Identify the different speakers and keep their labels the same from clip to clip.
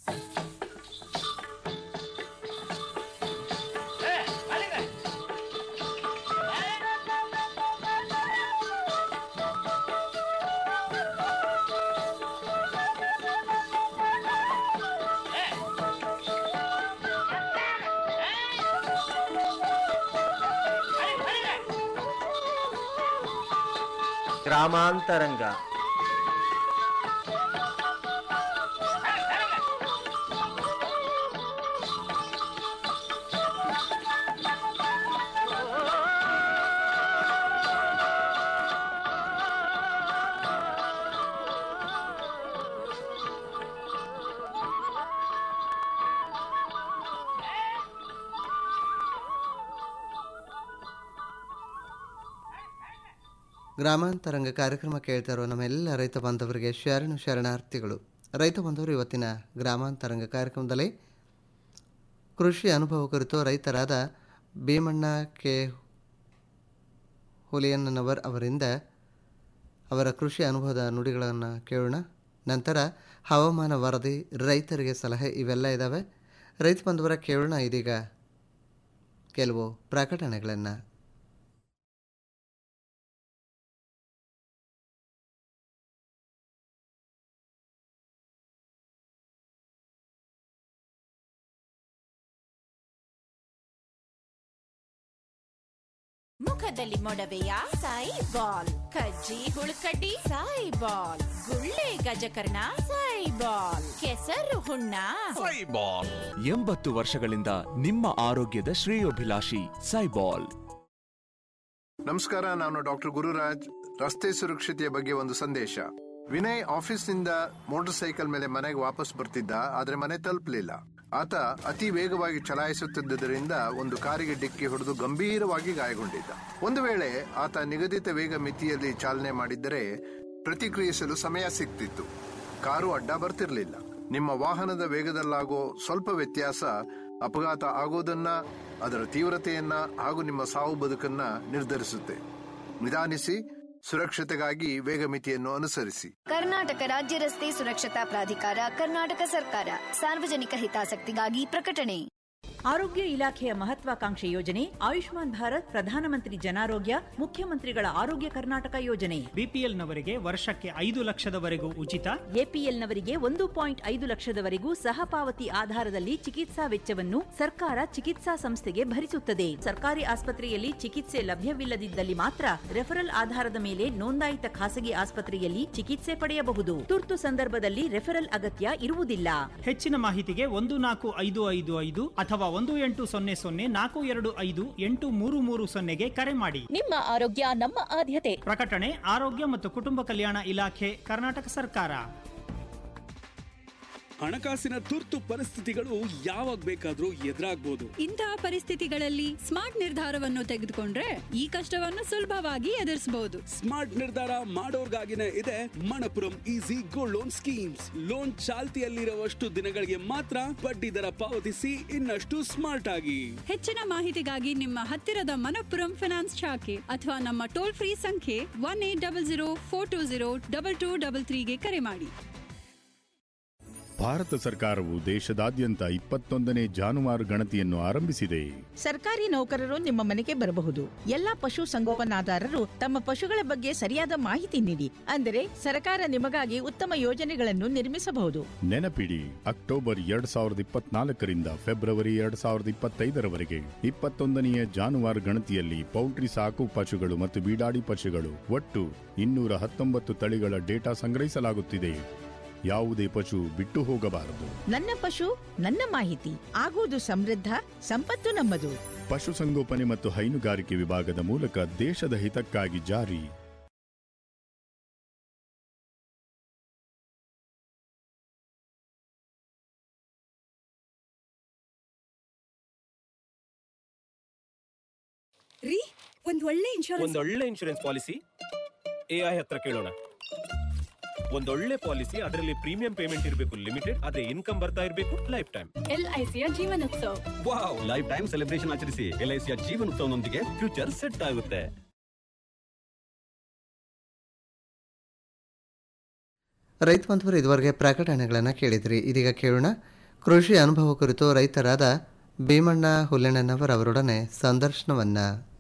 Speaker 1: ಗ್ರಾಮಾಂತರಂಗ
Speaker 2: ಗ್ರಾಮಾಂತರಂಗ ಕಾರ್ಯಕ್ರಮ ಕೇಳ್ತಾ ಇರೋ ನಮ್ಮೆಲ್ಲ ರೈತ ಬಾಂಧವರಿಗೆ ಶರಣು ಶರಣಾರ್ಥಿಗಳು ರೈತ ಬಾಂಧವರು ಇವತ್ತಿನ ಗ್ರಾಮಾಂತರಂಗ ಕಾರ್ಯಕ್ರಮದಲ್ಲಿ ಕೃಷಿ ಅನುಭವ ಕುರಿತು ರೈತರಾದ ಭೀಮಣ್ಣ ಕೆ ಹುಲಿಯನ್ನನವರ್ ಅವರಿಂದ ಅವರ ಕೃಷಿ ಅನುಭವದ ನುಡಿಗಳನ್ನು ಕೇಳೋಣ ನಂತರ ಹವಾಮಾನ ವರದಿ ರೈತರಿಗೆ ಸಲಹೆ ಇವೆಲ್ಲ ಇದ್ದಾವೆ ರೈತ ಬಾಂಧವರ ಕೇಳೋಣ ಇದೀಗ ಕೆಲವು ಪ್ರಕಟಣೆಗಳನ್ನು
Speaker 3: ಮುಖದಲ್ಲಿ ಮೊಡವೆಯ ಸಾಯಿ ಬಾಲ್ ಕಜ್ಜಿ ಹುಳುಕಡ್ಡಿ ಸಾಯಿ ಬಾಲ್ ಗುಳ್ಳೆ ಗಜಕರ್ಣ ಸಾಯಿ ಬಾಲ್ ಕೆಸರು ಹುಣ್ಣ
Speaker 4: ಸೈಬಾಲ್ ಎಂಬತ್ತು ವರ್ಷಗಳಿಂದ ನಿಮ್ಮ ಆರೋಗ್ಯದ ಶ್ರೇಯೋಭಿಲಾಷಿ ಸೈಬಾಲ್
Speaker 5: ನಮಸ್ಕಾರ ನಾನು ಡಾಕ್ಟರ್ ಗುರುರಾಜ್ ರಸ್ತೆ ಸುರಕ್ಷತೆಯ ಬಗ್ಗೆ ಒಂದು ಸಂದೇಶ ವಿನಯ್ ಆಫೀಸ್ನಿಂದ ಮೋಟಾರ್ ಸೈಕಲ್ ಮೇಲೆ ಮನೆಗೆ ವಾಪಸ್ ಬರ್ತಿದ್ದ ಆದ್ರೆ ಮನೆ ತಲುಪಲಿಲ್ಲ ಆತ ಅತಿ ವೇಗವಾಗಿ ಚಲಾಯಿಸುತ್ತಿದ್ದರಿಂದ ಒಂದು ಕಾರಿಗೆ ಡಿಕ್ಕಿ ಹೊಡೆದು ಗಂಭೀರವಾಗಿ ಗಾಯಗೊಂಡಿದ್ದ ಒಂದು ವೇಳೆ ಆತ ನಿಗದಿತ ವೇಗ ಮಿತಿಯಲ್ಲಿ ಚಾಲನೆ ಮಾಡಿದ್ದರೆ ಪ್ರತಿಕ್ರಿಯಿಸಲು ಸಮಯ ಸಿಗ್ತಿತ್ತು ಕಾರು ಅಡ್ಡ ಬರ್ತಿರ್ಲಿಲ್ಲ ನಿಮ್ಮ ವಾಹನದ ವೇಗದಲ್ಲಾಗೋ ಸ್ವಲ್ಪ ವ್ಯತ್ಯಾಸ ಅಪಘಾತ ಆಗೋದನ್ನ ಅದರ ತೀವ್ರತೆಯನ್ನ ಹಾಗೂ ನಿಮ್ಮ ಸಾವು ಬದುಕನ್ನ ನಿರ್ಧರಿಸುತ್ತೆ ನಿಧಾನಿಸಿ ಸುರಕ್ಷತೆಗಾಗಿ ವೇಗ ಮಿತಿಯನ್ನು ಅನುಸರಿಸಿ
Speaker 6: ಕರ್ನಾಟಕ ರಾಜ್ಯ ರಸ್ತೆ ಸುರಕ್ಷತಾ ಪ್ರಾಧಿಕಾರ ಕರ್ನಾಟಕ ಸರ್ಕಾರ ಸಾರ್ವಜನಿಕ ಹಿತಾಸಕ್ತಿಗಾಗಿ ಪ್ರಕಟಣೆ
Speaker 7: ಆರೋಗ್ಯ ಇಲಾಖೆಯ ಮಹತ್ವಾಕಾಂಕ್ಷೆ ಯೋಜನೆ ಆಯುಷ್ಮಾನ್ ಭಾರತ್ ಪ್ರಧಾನಮಂತ್ರಿ ಜನಾರೋಗ್ಯ ಮುಖ್ಯಮಂತ್ರಿಗಳ ಆರೋಗ್ಯ ಕರ್ನಾಟಕ ಯೋಜನೆ
Speaker 8: ಬಿಪಿಎಲ್ನವರಿಗೆ ವರ್ಷಕ್ಕೆ ಐದು ಲಕ್ಷದವರೆಗೂ ಉಚಿತ
Speaker 7: ಎಪಿಎಲ್ನವರಿಗೆ ಒಂದು ಪಾಯಿಂಟ್ ಐದು ಲಕ್ಷದವರೆಗೂ ಸಹಪಾವತಿ ಆಧಾರದಲ್ಲಿ ಚಿಕಿತ್ಸಾ ವೆಚ್ಚವನ್ನು ಸರ್ಕಾರ ಚಿಕಿತ್ಸಾ ಸಂಸ್ಥೆಗೆ ಭರಿಸುತ್ತದೆ ಸರ್ಕಾರಿ ಆಸ್ಪತ್ರೆಯಲ್ಲಿ ಚಿಕಿತ್ಸೆ ಲಭ್ಯವಿಲ್ಲದಿದ್ದಲ್ಲಿ ಮಾತ್ರ ರೆಫರಲ್ ಆಧಾರದ ಮೇಲೆ ನೋಂದಾಯಿತ ಖಾಸಗಿ ಆಸ್ಪತ್ರೆಯಲ್ಲಿ ಚಿಕಿತ್ಸೆ ಪಡೆಯಬಹುದು ತುರ್ತು ಸಂದರ್ಭದಲ್ಲಿ ರೆಫರಲ್ ಅಗತ್ಯ ಇರುವುದಿಲ್ಲ
Speaker 8: ಹೆಚ್ಚಿನ ಮಾಹಿತಿಗೆ ಒಂದು ನಾಲ್ಕು ಐದು ಐದು ಐದು ಅಥವಾ ಒಂದು ಎಂಟು ಸೊನ್ನೆ ಸೊನ್ನೆ ನಾಲ್ಕು ಎರಡು ಐದು ಎಂಟು ಮೂರು ಮೂರು ಸೊನ್ನೆಗೆ ಕರೆ ಮಾಡಿ
Speaker 9: ನಿಮ್ಮ ಆರೋಗ್ಯ ನಮ್ಮ ಆದ್ಯತೆ
Speaker 8: ಪ್ರಕಟಣೆ ಆರೋಗ್ಯ ಮತ್ತು ಕುಟುಂಬ ಕಲ್ಯಾಣ ಇಲಾಖೆ ಕರ್ನಾಟಕ ಸರ್ಕಾರ
Speaker 10: ಹಣಕಾಸಿನ ತುರ್ತು ಪರಿಸ್ಥಿತಿಗಳು ಯಾವಾಗ ಬೇಕಾದ್ರೂ ಎದುರಾಗ್ಬೋದು
Speaker 11: ಇಂತಹ ಪರಿಸ್ಥಿತಿಗಳಲ್ಲಿ ಸ್ಮಾರ್ಟ್ ನಿರ್ಧಾರವನ್ನು ತೆಗೆದುಕೊಂಡ್ರೆ ಈ ಕಷ್ಟವನ್ನು ಸುಲಭವಾಗಿ ಎದುರಿಸಬಹುದು
Speaker 10: ಸ್ಮಾರ್ಟ್ ನಿರ್ಧಾರ ಮಾಡೋರ್ಗಾಗಿನೇ ಇದೆ Manappuram easy gold loan schemes loan ಚಾಲ್ತಿಯಲ್ಲಿರುವಷ್ಟು ದಿನಗಳಿಗೆ ಮಾತ್ರ ಬಡ್ಡಿ ದರ ಪಾವತಿಸಿ ಇನ್ನಷ್ಟು ಸ್ಮಾರ್ಟ್ ಆಗಿ
Speaker 11: ಹೆಚ್ಚಿನ ಮಾಹಿತಿಗಾಗಿ ನಿಮ್ಮ ಹತ್ತಿರದ ಮನಪ್ಪುರಂ ಫಿನಾನ್ಸ್ ಶಾಖೆ ಅಥವಾ ನಮ್ಮ ಟೋಲ್ ಫ್ರೀ ಸಂಖ್ಯೆ one eight double zero four two zero double two double ತ್ರೀಗೆ ಕರೆ ಮಾಡಿ
Speaker 12: ಭಾರತ ಸರ್ಕಾರವು ದೇಶದಾದ್ಯಂತ ಇಪ್ಪತ್ತೊಂದನೇ ಜಾನುವಾರು ಗಣತಿಯನ್ನು ಆರಂಭಿಸಿದೆ
Speaker 13: ಸರ್ಕಾರಿ ನೌಕರರು ನಿಮ್ಮ ಮನೆಗೆ ಬರಬಹುದು ಎಲ್ಲಾ ಪಶು ಸಂಗೋಪನಾದಾರರು ತಮ್ಮ ಪಶುಗಳ ಬಗ್ಗೆ ಸರಿಯಾದ ಮಾಹಿತಿ ನೀಡಿ ಅಂದರೆ ಸರ್ಕಾರ ನಿಮಗಾಗಿ ಉತ್ತಮ ಯೋಜನೆಗಳನ್ನು ನಿರ್ಮಿಸಬಹುದು
Speaker 12: ನೆನಪಿಡಿ ಅಕ್ಟೋಬರ್ ಎರಡ್ ಸಾವಿರದ ಇಪ್ಪತ್ನಾಲ್ಕರಿಂದ ಫೆಬ್ರವರಿ ಎರಡ್ ಸಾವಿರದ ಇಪ್ಪತ್ತೈದರವರೆಗೆ ಇಪ್ಪತ್ತೊಂದನೆಯ ಜಾನುವಾರು ಗಣತಿಯಲ್ಲಿ ಪೌಲ್ಟ್ರಿ ಸಾಕು ಪಶುಗಳು ಮತ್ತು ಬೀಡಾಡಿ ಪಶುಗಳು ಒಟ್ಟು ಇನ್ನೂರ ಹತ್ತೊಂಬತ್ತು ತಳಿಗಳ ಡೇಟಾ ಸಂಗ್ರಹಿಸಲಾಗುತ್ತಿದೆ ಯಾವುದೇ ಪಶು ಬಿಟ್ಟು ಹೋಗಬಾರದು
Speaker 13: ನನ್ನ ಪಶು ನನ್ನ ಮಾಹಿತಿ ಆಗುವುದು ಸಮೃದ್ಧ ಸಂಪತ್ತು ನಮ್ಮದು
Speaker 12: ಪಶುಸಂಗೋಪನೆ ಮತ್ತು ಹೈನುಗಾರಿಕೆ ವಿಭಾಗದ ಮೂಲಕ ದೇಶದ ಹಿತಕ್ಕಾಗಿ ಜಾರಿ
Speaker 14: ರೀ ಒಂದ್ ಒಳ್ಳೆ ಇನ್ಶೂರೆನ್ಸ್
Speaker 15: ಒಂದೊಳ್ಳೆ ಇನ್ಶೂರೆನ್ಸ್ ಪಾಲಿಸಿ ಎಐ ಹತ್ರ ಕೇಳೋಣ ಒಂದೊಳ್ಳೆ ಪಾಲಿಸಿ ಅದರಲ್ಲಿ ಪ್ರೀಮಿಯಂ ಪೇಮೆಂಟ್ ಇರಬೇಕು ಲಿಮಿಟೆಡ್ ಅದೇ ಇನ್ಕಮ್ ಬರ್ತಾ ಇರಬೇಕು ಲೈಫ್ ಟೈಮ್
Speaker 14: ಎಲ್ಐಸಿಯ Jeevanutsav
Speaker 15: wow lifetime celebration ಆಚರಿಸಿ ಎಲ್ಐಸಿಯ ಜೀವನೋತ್ಸವನೊಂದಿಗೆ ಫ್ಯೂಚರ್ ಸೆಟ್ ಆಗುತ್ತೆ
Speaker 2: ರೈತ ಬಾಂಧವರು ಇದುವರೆಗೆ ಪ್ರಕಟಣೆಗಳನ್ನು ಕೇಳಿದ್ರಿ ಇದೀಗ ಕೇಳೋಣ ಕೃಷಿ ಅನುಭವ ಕುರಿತು ರೈತರಾದ ಭೀಮಣ್ಣ ಹುಲ್ಲೆಣ್ಣನವರ್ ಅವರೊಡನೆ ಸಂದರ್ಶನವನ್ನ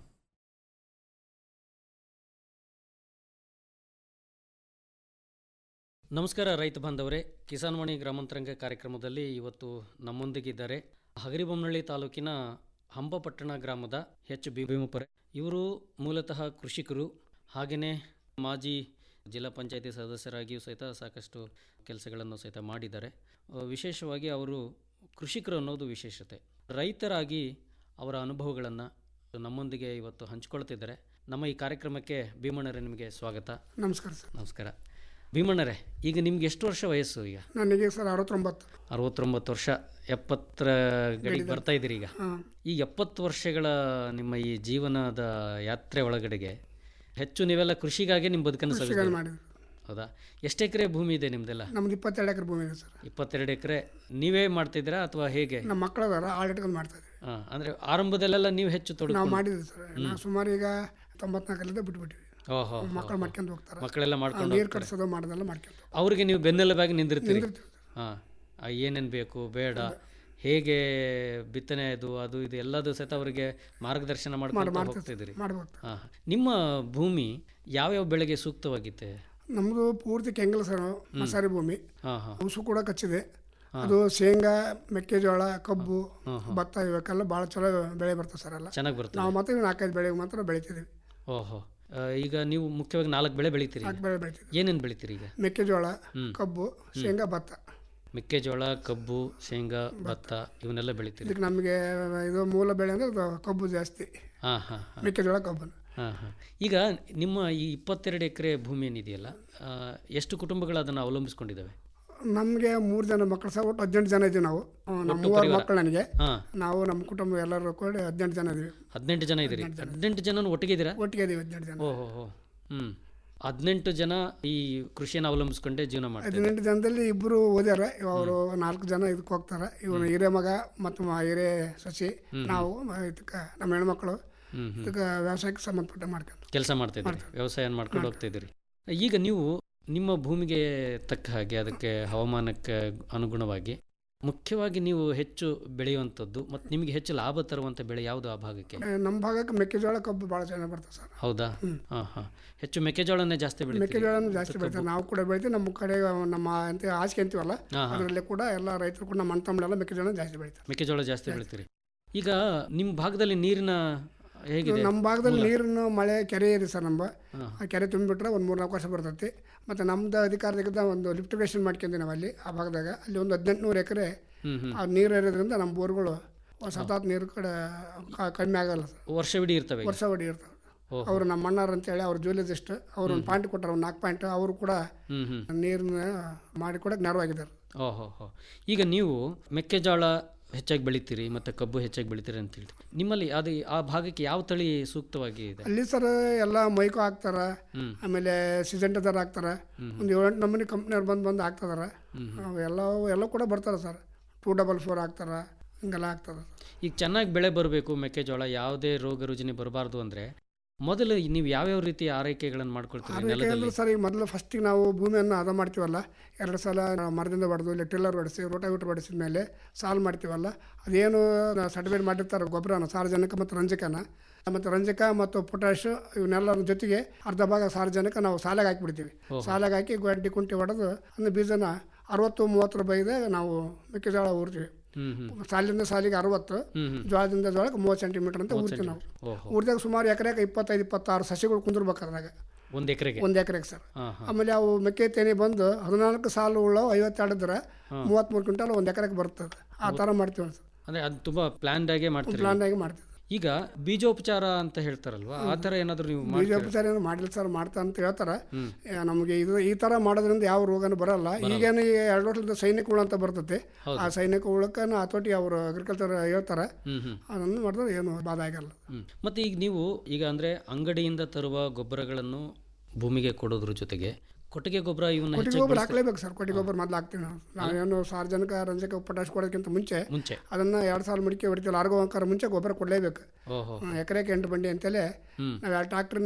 Speaker 1: ನಮಸ್ಕಾರ ರೈತ ಬಾಂಧವರೇ ಕಿಸಾನ್ ವಾಣಿ ಗ್ರಾಮಾಂತರಂಗ ಕಾರ್ಯಕ್ರಮದಲ್ಲಿ ಇವತ್ತು ನಮ್ಮೊಂದಿಗಿದ್ದಾರೆ ಹಗರಿಬೊಮ್ಮನಹಳ್ಳಿ ತಾಲೂಕಿನ ಹಂಪಪಟ್ಟಣ ಗ್ರಾಮದ ಎಚ್ ಬಿ ಭೀಮಪುರ ಇವರು ಮೂಲತಃ ಕೃಷಿಕರು ಹಾಗೆಯೇ ಮಾಜಿ ಜಿಲ್ಲಾ ಪಂಚಾಯತಿ ಸದಸ್ಯರಾಗಿಯೂ ಸಹಿತ ಸಾಕಷ್ಟು ಕೆಲಸಗಳನ್ನು ಸಹಿತ ಮಾಡಿದ್ದಾರೆ ಆ, ವಿಶೇಷವಾಗಿ ಅವರು ಕೃಷಿಕರು ಅನ್ನೋದು ವಿಶೇಷತೆ ರೈತರಾಗಿ ಅವರ ಅನುಭವಗಳನ್ನು ನಮ್ಮೊಂದಿಗೆ ಇವತ್ತು ಹಂಚಿಕೊಳ್ತಿದ್ದಾರೆ ನಮ್ಮ ಈ ಕಾರ್ಯಕ್ರಮಕ್ಕೆ ಭೀಮಣ್ಣರೇ ನಿಮಗೆ ಸ್ವಾಗತ
Speaker 16: ನಮಸ್ಕಾರ ಸರ್
Speaker 1: ನಮಸ್ಕಾರ ಭೀಮಣ್ಣರೇ ಈಗ ನಿಮ್ಗೆ ಎಷ್ಟು ವರ್ಷ ವಯಸ್ಸು ಈಗ
Speaker 16: ನನಗೆ ಸರ್ ಅರವತ್ತೊಂಬತ್ತು
Speaker 1: ಅರವತ್ತೊಂಬತ್ತು ವರ್ಷ ಎಪ್ಪತ್ತರ ಗಡಿಗೆ ಬರ್ತಾ ಇದ್ದೀರಿ ಈಗ
Speaker 16: ಹಾಂ.
Speaker 1: ಈ ಎಪ್ಪತ್ತು ವರ್ಷಗಳ ನಿಮ್ಮ ಈ ಜೀವನದ ಯಾತ್ರೆ ಒಳಗಡೆಗೆ ಹೆಚ್ಚು ನೀವೆಲ್ಲ ಕೃಷಿಗಾಗಿ ನಿಮ್ಮ ಬದುಕನ್ನು
Speaker 16: ಕೃಷಿಗಾಗಿ
Speaker 1: ಸವಿಸಿದ್ದೀರಿ.
Speaker 16: ಮಾಡಿದ್ವಿ.
Speaker 1: ಹೌದಾ ಎಷ್ಟು ಎಕರೆ ಭೂಮಿ ಇದೆ ನಿಮ್ದೆಲ್ಲ
Speaker 16: ನಮ್ದು ಇಪ್ಪತ್ತೆರಡು ಎಕರೆ ಭೂಮಿ ಇದೆ ಸರ್
Speaker 1: ಇಪ್ಪತ್ತೆರಡು ಎಕರೆ ನೀವೇ ಮಾಡ್ತಿದ್ದೀರಾ ಅಥವಾ ಹೇಗೆ
Speaker 16: ನಮ್ಮ ಮಕ್ಕಳು ಅದಾರ ಆಳು ಇಟ್ಕೊಂಡು ಮಾಡ್ತಾ ಇದ್ವಿ
Speaker 1: ಹಾ, ಅಂದ್ರೆ ಆರಂಭದಲ್ಲೆಲ್ಲ ನೀವು ಹೆಚ್ಚು ತೊಡಗು
Speaker 16: ನಾವು ಮಾಡಿದ್ವಿ ಸರ್ ನಾವು ಸುಮಾರು ಈಗ ತೊಂಬತ್ನಾಲ್ಕರಿಂದ ಬಿಟ್ಬಿಟ್ಟಿವಿ
Speaker 1: ಓಹೋ
Speaker 16: ಮಕ್ಕಳು ಮಾಡ್ಕೊಂಡು ಹೋಗ್ತಾರೆ
Speaker 1: ಮಕ್ಕಳೆಲ್ಲ ಮಾಡ್ಕೊಂಡು
Speaker 16: ನೀರು
Speaker 1: ಹೋಗ್ತಾರೆ.
Speaker 16: ಕಟ್ಸೋದು ಮಾಡೋದೆಲ್ಲ ಮಾಡ್ಕೊಂಡು
Speaker 1: ಅವ್ರಿಗೆ ನೀವು ಬೆನ್ನೆಲುಬಾಗಿ ನಿಂದಿರ್ತೀರಿ
Speaker 16: ನಿಂದಿರ್ತೀವಿ.
Speaker 1: ಹಾಂ ಏನೇನು ಬೇಕು ಬೇಡ ಹೇಗೆ ಬಿತ್ತನೆ ಇದು ಅದು ಇದು ಎಲ್ಲದೂ ಸಹಿತ ಅವರಿಗೆ ಮಾರ್ಗದರ್ಶನ ಮಾಡ್ಕೊಂಡು
Speaker 16: ಮಾಡ್ತೀವಿ.
Speaker 1: ಹೋಗ್ತಿದ್ದೀರಿ
Speaker 16: ಮಾಡ್ಬೇಕು.
Speaker 1: ಹಾಂ ನಿಮ್ಮ ಭೂಮಿ ಯಾವ್ಯಾವ ಬೆಳೆಗೆ ಸೂಕ್ತವಾಗಿತ್ತೆ
Speaker 16: ನಮ್ಮದು ಪೂರ್ತಿ ಕೆಂಗಲ್ ಸರ್ ಮಸಾರಿ ಭೂಮಿ
Speaker 1: ಹಾಂ ಹಾಂ
Speaker 16: ಉಸು ಕೂಡ ಕಚ್ಚಿದೆ ಅದು ಶೇಂಗಾ ಮೆಕ್ಕೆಜೋಳ ಕಬ್ಬು
Speaker 1: ಹಾಂ, ಹಾಂ.
Speaker 16: ಭತ್ತ ಇವಕ್ಕೆಲ್ಲ ಭಾಳ ಚಲೋ ಬೆಳೆ ಬರ್ತದೆ ಸರ್ ಎಲ್ಲ
Speaker 1: ಚೆನ್ನಾಗಿ ಬರ್ತದೆ
Speaker 16: ನಾವು ಮಾತ್ರ ಇವು ನಾಲ್ಕೈದು ಬೆಳೆಗೆ ಮಾತ್ರ ಬೆಳಿತಿದ್ದೀವಿ
Speaker 1: ಓಹೋ ಆ, ಈಗ ನೀವು ಮುಖ್ಯವಾಗಿ ನಾಲ್ಕು ಬೆಳೆ ಬೆಳಿತೀರಿ
Speaker 16: ನಾಲ್ಕು ಬೆಳೆ ಬೆಳಿತೀವಿ
Speaker 1: ಏನೇನು ಬೆಳಿತೀರಿ ಈಗ
Speaker 16: ಮೆಕ್ಕೆಜೋಳ
Speaker 1: ಹ್ಮ್.
Speaker 16: ಕಬ್ಬು ಶೇಂಗಾ ಭತ್ತ
Speaker 1: ಮೆಕ್ಕೆಜೋಳ ಕಬ್ಬು ಶೇಂಗಾ ಭತ್ತ ಇವನ್ನೆಲ್ಲ ಬೆಳಿತೀರಿ
Speaker 16: ಇದಕ್ಕೆ ನಮಗೆ ಇದು ಮೂಲ ಬೆಳೆ ಅಂದರೆ ಅದು ಕಬ್ಬು ಜಾಸ್ತಿ
Speaker 1: ಹಾಂ ಹಾಂ ಹಾಂ
Speaker 16: ಮೆಕ್ಕೆಜೋಳ ಕಬ್ಬು
Speaker 1: ಹಾಂ ಹಾಂ ಈಗ ನಿಮ್ಮ ಈ ಇಪ್ಪತ್ತೆರಡು ಎಕರೆ ಭೂಮಿ ಏನಿದೆಯಲ್ಲ ಆ, ಎಷ್ಟು ಕುಟುಂಬಗಳು ಅದನ್ನು ಅವಲಂಬಿಸ್ಕೊಂಡಿದ್ದಾವೆ
Speaker 16: ನಮಗೆ ಮೂರು ಜನ ಮಕ್ಕಳು ಸಹ ಒಟ್ಟು ಹದಿನೆಂಟು ಜನ ಇದ್ದೀವಿ ನಾವು ಆ, ನಮ್ಮ
Speaker 1: ಒಟ್ಟು
Speaker 16: ಮೂವರು
Speaker 1: ಪರಿವಾರ?
Speaker 16: ಮಕ್ಕಳು ನನಗೆ
Speaker 1: ಹಾಂ
Speaker 16: ನಾವು ನಮ್ಮ ಕುಟುಂಬ ಎಲ್ಲರೂ ಕೂಡಿ ಹದಿನೆಂಟು ಜನ ಇದ್ದೀವಿ
Speaker 1: ಹದಿನೆಂಟು ಜನ ಇದ್ದೀರಿ ಹದಿನೆಂಟು ಜನ ಒಟ್ಟಿಗೆ ಇದ್ದೀರಾ
Speaker 16: ಒಟ್ಟಿಗೆ ಇದ್ದೀವಿ ಹದಿನೆಂಟು ಜನ
Speaker 1: ಓಹೋ ಹೋ ಹ್ಞೂ ಹದಿನೆಂಟು ಜನ ಈ ಕೃಷಿಯನ್ನು ಅವಲಂಬಿಸ್ಕೊಂಡೇ ಜೀವನ ಮಾಡ್ತಾರೆ
Speaker 16: ಹದಿನೆಂಟು ಜನದಲ್ಲಿ ಇಬ್ಬರು ಓದ್ಯಾರ ಅವರು ನಾಲ್ಕು ಜನ ಇದಕ್ಕೆ ಹೋಗ್ತಾರೆ ಇವನು ಹಿರೇ ಮಗ ಮತ್ತು ಮ- ಹಿರೇ ಸಸಿ
Speaker 1: ಹ್ಮ್.
Speaker 16: ನಾವು ಇದಕ್ಕೆ ನಮ್ಮ ಹೆಣ್ಮಕ್ಳು
Speaker 1: ಹ್ಮ್, ಹ್ಮ್.
Speaker 16: ಇದಕ್ಕೆ ವ್ಯವಸಾಯಕ್ಕೆ ಸಂಬಂಧಪಟ್ಟ ಮಾಡ್ಕೊಂಡು
Speaker 1: ಕೆಲಸ ಮಾಡ್ತಿದ್ದೀರಿ ವ್ಯವಸಾಯ ಮಾಡ್ಕೊಂಡು ಹೋಗ್ತಿದ್ದೀರಿ ಈಗ ನೀವು ನಿಮ್ಮ ಭೂಮಿಗೆ ತಕ್ಕ ಹಾಗೆ ಅದಕ್ಕೆ ಹವಾಮಾನಕ್ಕೆ ಅನುಗುಣವಾಗಿ ಮುಖ್ಯವಾಗಿ ನೀವು ಹೆಚ್ಚು ಬೆಳೆಯುವಂಥದ್ದು ಮತ್ತು ನಿಮಗೆ ಹೆಚ್ಚು ಲಾಭ ತರುವಂಥ ಬೆಳೆ ಯಾವುದು ಆ ಭಾಗಕ್ಕೆ
Speaker 16: ಆ, ನಮ್ಮ ಭಾಗಕ್ಕೆ ಮೆಕ್ಕೆಜೋಳ ಕಬ್ಬು ಭಾಳ ಚೆನ್ನಾಗಿ ಬರ್ತದೆ ಸರ್
Speaker 1: ಹೌದಾ ಹಾಂ ಹಾಂ ಹೆಚ್ಚು ಮೆಕ್ಕೆಜೋಳನೇ ಜಾಸ್ತಿ ಬೆಳಿತೀರಿ
Speaker 16: ಮೆಕ್ಕೆಜೋಳನೂ ಜಾಸ್ತಿ ಬೆಳಿತಾರೆ ನಾವು ಕೂಡ ಬೆಳಿತೀವಿ ನಮ್ಮ ಕಡೆ ನಮ್ಮ ಅಂತ ಆಚೆ ಅಂತೀವಲ್ಲ
Speaker 1: ಹಾ, ಹಾ.
Speaker 16: ಅದರಲ್ಲಿ ಕೂಡ ಎಲ್ಲ ರೈತರು ಕೂಡ ನಮ್ಮ ಅಣ್ಣ ತಮ್ಮಳೆಲ್ಲ ಮೆಕ್ಕೆಜೋಳ ಜಾಸ್ತಿ ಬೆಳಿತಾರೆ
Speaker 1: ಮೆಕ್ಕೆಜೋಳ ಜಾಸ್ತಿ ಬೆಳಿತೀರಿ ಈಗ ನಿಮ್ಮ ಭಾಗದಲ್ಲಿ ನೀರಿನ ಹೇಗಿದೆ
Speaker 16: ನಮ್ಮ ಭಾಗದಲ್ಲಿ
Speaker 1: ಮೂಲ?
Speaker 16: ನೀರಿನ ಮಳೆ ಕೆರೆ ಇದೆ ಸರ್ ನಮ್ಮ
Speaker 1: ಹಾ.
Speaker 16: ಆ ಕೆರೆ ತುಂಬಿಬಿಟ್ರೆ ಒಂದು ಮೂರು ನಾಲ್ಕು ವರ್ಷ ಬರ್ತೈತಿ ಮತ್ತು ನಮ್ದು ಅಧಿಕಾರದಾಗ ಒಂದು ಲಿಫ್ಟ್ ಇರಿಗೇಷನ್ ಮಾಡ್ಕೊಂಡ್ವಿ ನಾವು ಅಲ್ಲಿ ಆ ಭಾಗದಾಗ ಅಲ್ಲಿ ಒಂದು ಹದಿನೆಂಟುನೂರು ಎಕರೆ
Speaker 1: ಹ್ಮ್, ಹ್ಮ್.
Speaker 16: ಆ ನೀರು ಇರೋದ್ರಿಂದ ನಮ್ಮ ಬೋರ್ಗಳು ಸತತ ನೀರು ಕಡೆ ಕ- ಕಡಿಮೆ ಆಗಲ್ಲ ಸರ್
Speaker 1: ವರ್ಷವಿಡೀ ಇರ್ತವೆ ಈಗ?
Speaker 16: ವರ್ಷ ಹೊಡಿ ಇರ್ತವೆ
Speaker 1: ಓಹೋ.
Speaker 16: ಅವರು ನಮ್ಮ ಅಣ್ಣಾರು ಅಂತೇಳಿ ಅವ್ರ ಜೂಲಿಸ್ಟ್ ಅವ್ರು ಒಂದು ಪಾಯಿಂಟ್ ಕೊಟ್ಟಾರ ಒಂದು ನಾಲ್ಕು ಪಾಯಿಂಟ್ ಅವರು ಕೂಡ
Speaker 1: ಹ್ಮ್, ಹ್ಮ್.
Speaker 16: ನೀರನ್ನ ಮಾಡಿಕೊಡಕ್ಕೆ ನೆರವಾಗಿದ್ದಾರೆ
Speaker 1: ಓಹೋ ಹೋ ಈಗ ನೀವು ಮೆಕ್ಕೆಜೋಳ ಹೆಚ್ಚಾಗಿ ಬೆಳಿತೀರಿ ಮತ್ತು ಕಬ್ಬು ಹೆಚ್ಚಾಗಿ ಬೆಳಿತೀರಿ ಅಂತ ಹೇಳ್ತೀರಿ ನಿಮ್ಮಲ್ಲಿ ಅದು ಆ ಭಾಗಕ್ಕೆ ಯಾವ ತಳಿ ಸೂಕ್ತವಾಗಿ ಇದೆ
Speaker 16: ಅಲ್ಲಿ ಸರ್ ಎಲ್ಲ ಮೈಕೋ ಹಾಕ್ತಾರ
Speaker 1: ಹ್ಮ್.
Speaker 16: ಆಮೇಲೆ ಸಿಜೆಂಟದವ್ರು ಹಾಕ್ತಾರ
Speaker 1: ಹ್ಮ್.
Speaker 16: ಒಂದು ಏಳೆಂಟು ನಮೂನಿ ಕಂಪ್ನಿಯವ್ರು ಬಂದು ಬಂದು ಹಾಕ್ತದಾರ
Speaker 1: ಹ್ಮ್, ಹ್ಮ್.
Speaker 16: ಅವು ಎಲ್ಲ ಎಲ್ಲ ಕೂಡ ಬರ್ತಾರೆ ಸರ್ ಟೂ ಡಬಲ್ ಫೋರ್ ಹಾಕ್ತಾರ ಹಿಂಗೆಲ್ಲ ಹಾಕ್ತಾರ
Speaker 1: ಈಗ ಚೆನ್ನಾಗಿ ಬೆಳೆ ಬರಬೇಕು ಮೆಕ್ಕೆಜೋಳ ಯಾವುದೇ ರೋಗ ರುಜಿನ ಬರಬಾರ್ದು ಅಂದರೆ ಮೊದಲು ನೀವು ಯಾವ್ಯಾವ ರೀತಿಯ ಆರೈಕೆಗಳನ್ನು ಮಾಡ್ಕೊಳ್ತೀರಿ
Speaker 16: ಆರೈಕೆ
Speaker 1: ನೆಲದಲ್ಲಿ
Speaker 16: ಅಂದ್ರೆ ಸರ್ ಈಗ ಮೊದಲು ಫಸ್ಟಿಗೆ ನಾವು ಭೂಮಿಯನ್ನು ಹದ ಮಾಡ್ತೀವಲ್ಲ ಎರಡು ಸಲ ನಾವು ಮರದಿಂದ ಬಡ್ದು ಇಲ್ಲ ಟಿಲ್ಲರ್ ಹೊಡಿಸಿ ರೋಟಾವಿಟರ್ ಹೊಡಿಸಿದ ಮೇಲೆ ಸಾಲು ಮಾಡ್ತೀವಲ್ಲ ಅದೇನು ಸರ್ಟಿಫೈಡ್ ಮಾಡಿರ್ತಾರೆ ಗೊಬ್ಬರನ ಸಾರ್ವಜನಿಕ ಮತ್ತು ರಂಜಕನ ಮತ್ತು ರಂಜಕ ಮತ್ತು ಪೊಟ್ಯಾಶ್ ಇವನ್ನೆಲ್ಲರ ಜೊತೆಗೆ ಅರ್ಧ ಭಾಗ ಸಾರ್ವಜನಿಕ ನಾವು ಸಾಲಾಗಿ ಹಾಕಿಬಿಡ್ತೀವಿ
Speaker 1: ಓಹೋ.
Speaker 16: ಸಾಲಾಗಿ ಹಾಕಿ ಗಡ್ಡಿ ಕುಂಟಿ ಹೊಡೆದು ಅಂದ್ರೆ ಬೀಜನ ಅರವತ್ತು ಮೂವತ್ತು ರೂಪಾಯಿದೆ ನಾವು ಮೆಕ್ಕೆಜೋಳ ಊರ್ತೀವಿ
Speaker 1: ಹ್ಮ್ ಹ್ಮ್
Speaker 16: ಸಾಲಿಂದ ಸಾಲಿಗೆ ಅರವತ್ತು
Speaker 1: ಹ್ಮ್ ಹ್ಮ್.
Speaker 16: ಜೋಳದಿಂದ ಜೋಳಕ್ಕೆ ಮೂವತ್ತು ಸೆಂಟಿಮೀಟರ್ ಅಂತ
Speaker 1: ಮೂವತ್ತು
Speaker 16: ಊರ್ತೀವಿ ನಾವು
Speaker 1: ಓಹೋ.
Speaker 16: ಊರ್ದಾಗ ಸುಮಾರು ಎಕರೆಗೆ ಇಪ್ಪತ್ತೈದು ಇಪ್ಪತ್ತಾರು ಸಸಿಗಳು ಕುಂದಿರ್ಬೇಕು ಅದ್ರಾಗ
Speaker 1: ಒಂದು ಎಕರೆಗೆ
Speaker 16: ಒಂದು ಎಕರೆಗೆ ಸರ್
Speaker 1: ಹಾಂ ಹಾಂ
Speaker 16: ಆಮೇಲೆ ಅವು ಮೆಕ್ಕೆ ತೇನೆ ಬಂದು ಹದಿನಾಲ್ಕು ಸಾಲು ಉಳ್ಳವು ಐವತ್ತೆರಡು ಇದ್ರೆ
Speaker 1: ಹಾ.
Speaker 16: ಮೂವತ್ತ್ಮೂರು ಕ್ವಿಂಟಲ್ ಒಂದು ಎಕರೆಗೆ ಬರ್ತದೆ ಆ ಥರ ಮಾಡ್ತೀವಿ ಸರ್
Speaker 1: ಅಂದರೆ ಅದು ತುಂಬ ಪ್ಲ್ಯಾನ್ಡಾಗೆ ಮಾಡ್ತೀರಿ
Speaker 16: ಪ್ಲಾನ್ ಆಗಿ ಮಾಡ್ತೀವಿ
Speaker 1: ಈಗ ಬೀಜೋಪಚಾರ ಅಂತ ಹೇಳ್ತಾರಲ್ವಾ ಆ ಥರ ಏನಾದರೂ ನೀವು ಮಾಡ್ತೀರಾ?
Speaker 16: ಬೀಜೋಪಚಾರ ಏನು ಮಾಡಿಲ್ಲ ಸರ್ ಮಾಡ್ತಾ ಅಂತ ಹೇಳ್ತಾರೆ
Speaker 1: ಹ್ಮ್.
Speaker 16: ಏ, ನಮಗೆ ಇದು ಈ ಥರ ಮಾಡೋದ್ರಿಂದ ಯಾವ ರೋಗನೂ ಬರಲ್ಲ ಈಗೇನು ಈ ಎರಡು ವರ್ಷದಿಂದ ಸೈನಿಕ ಹುಳ ಅಂತ ಬರ್ತೈತೆ
Speaker 1: ಹೌದು.
Speaker 16: ಆ ಸೈನಿಕ ಹುಳಕ್ಕೆ ಹತೋಟಿ ಅವರು ಅಗ್ರಿಕಲ್ಚರ್ ಹೇಳ್ತಾರೆ
Speaker 1: ಹ್ಮ್ ಹ್ಮ್
Speaker 16: ಅದನ್ನು ಮಾಡಿದ್ರೆ ಏನು ಬಾಧ ಆಗಲ್ಲ
Speaker 1: ಹ್ಮ್. ಮತ್ತೆ ಈಗ ನೀವು ಈಗ ಅಂದರೆ ಅಂಗಡಿಯಿಂದ ತರುವ ಗೊಬ್ಬರಗಳನ್ನು ಭೂಮಿಗೆ ಕೊಡೋದ್ರ ಜೊತೆಗೆ ಕೊಟ್ಟಿಗೆ ಗೊಬ್ಬರ ಇವನ್ನ
Speaker 16: ಕೊಟ್ಟಿಗೆ
Speaker 1: ಹೆಚ್ಚಾಗಿ
Speaker 16: ಗೊಬ್ಬರ
Speaker 1: ಬಳಸ್ತಾ-
Speaker 16: ಹಾಕ್ಲೇಬೇಕು ಸರ್ ಕೊಟ್ಟಿಗೆ ಗೊಬ್ಬರ ಮೊದಲು ಹಾಕ್ತೀವಿ ನಾವು ನಾವೇನು ಸಾರ್ವಜನಿಕ ರಂಜಕ ಪೊಟ್ಯಾಶ್ ಕೊಡೋದಕ್ಕಿಂತ ಮುಂಚೆ
Speaker 1: ಮುಂಚೆ
Speaker 16: ಅದನ್ನು ಎರಡು ಸಾಲ ಮಡಿಕೆ ಹೊಡಿತೀವಿ ಆರ್ಗೋವಂಕಾರ ಮುಂಚೆ ಗೊಬ್ಬರ ಕೊಡಲೇಬೇಕು
Speaker 1: ಓಹೋ
Speaker 16: ಎಕರೆಗೆ ಎಂಟು ಬಂಡಿ ಅಂತೇಳಿ
Speaker 1: ಹ್ಮ್.
Speaker 16: ನಾವು ಎರಡು ಟ್ರಾಕ್ಟ್ರನ್ನ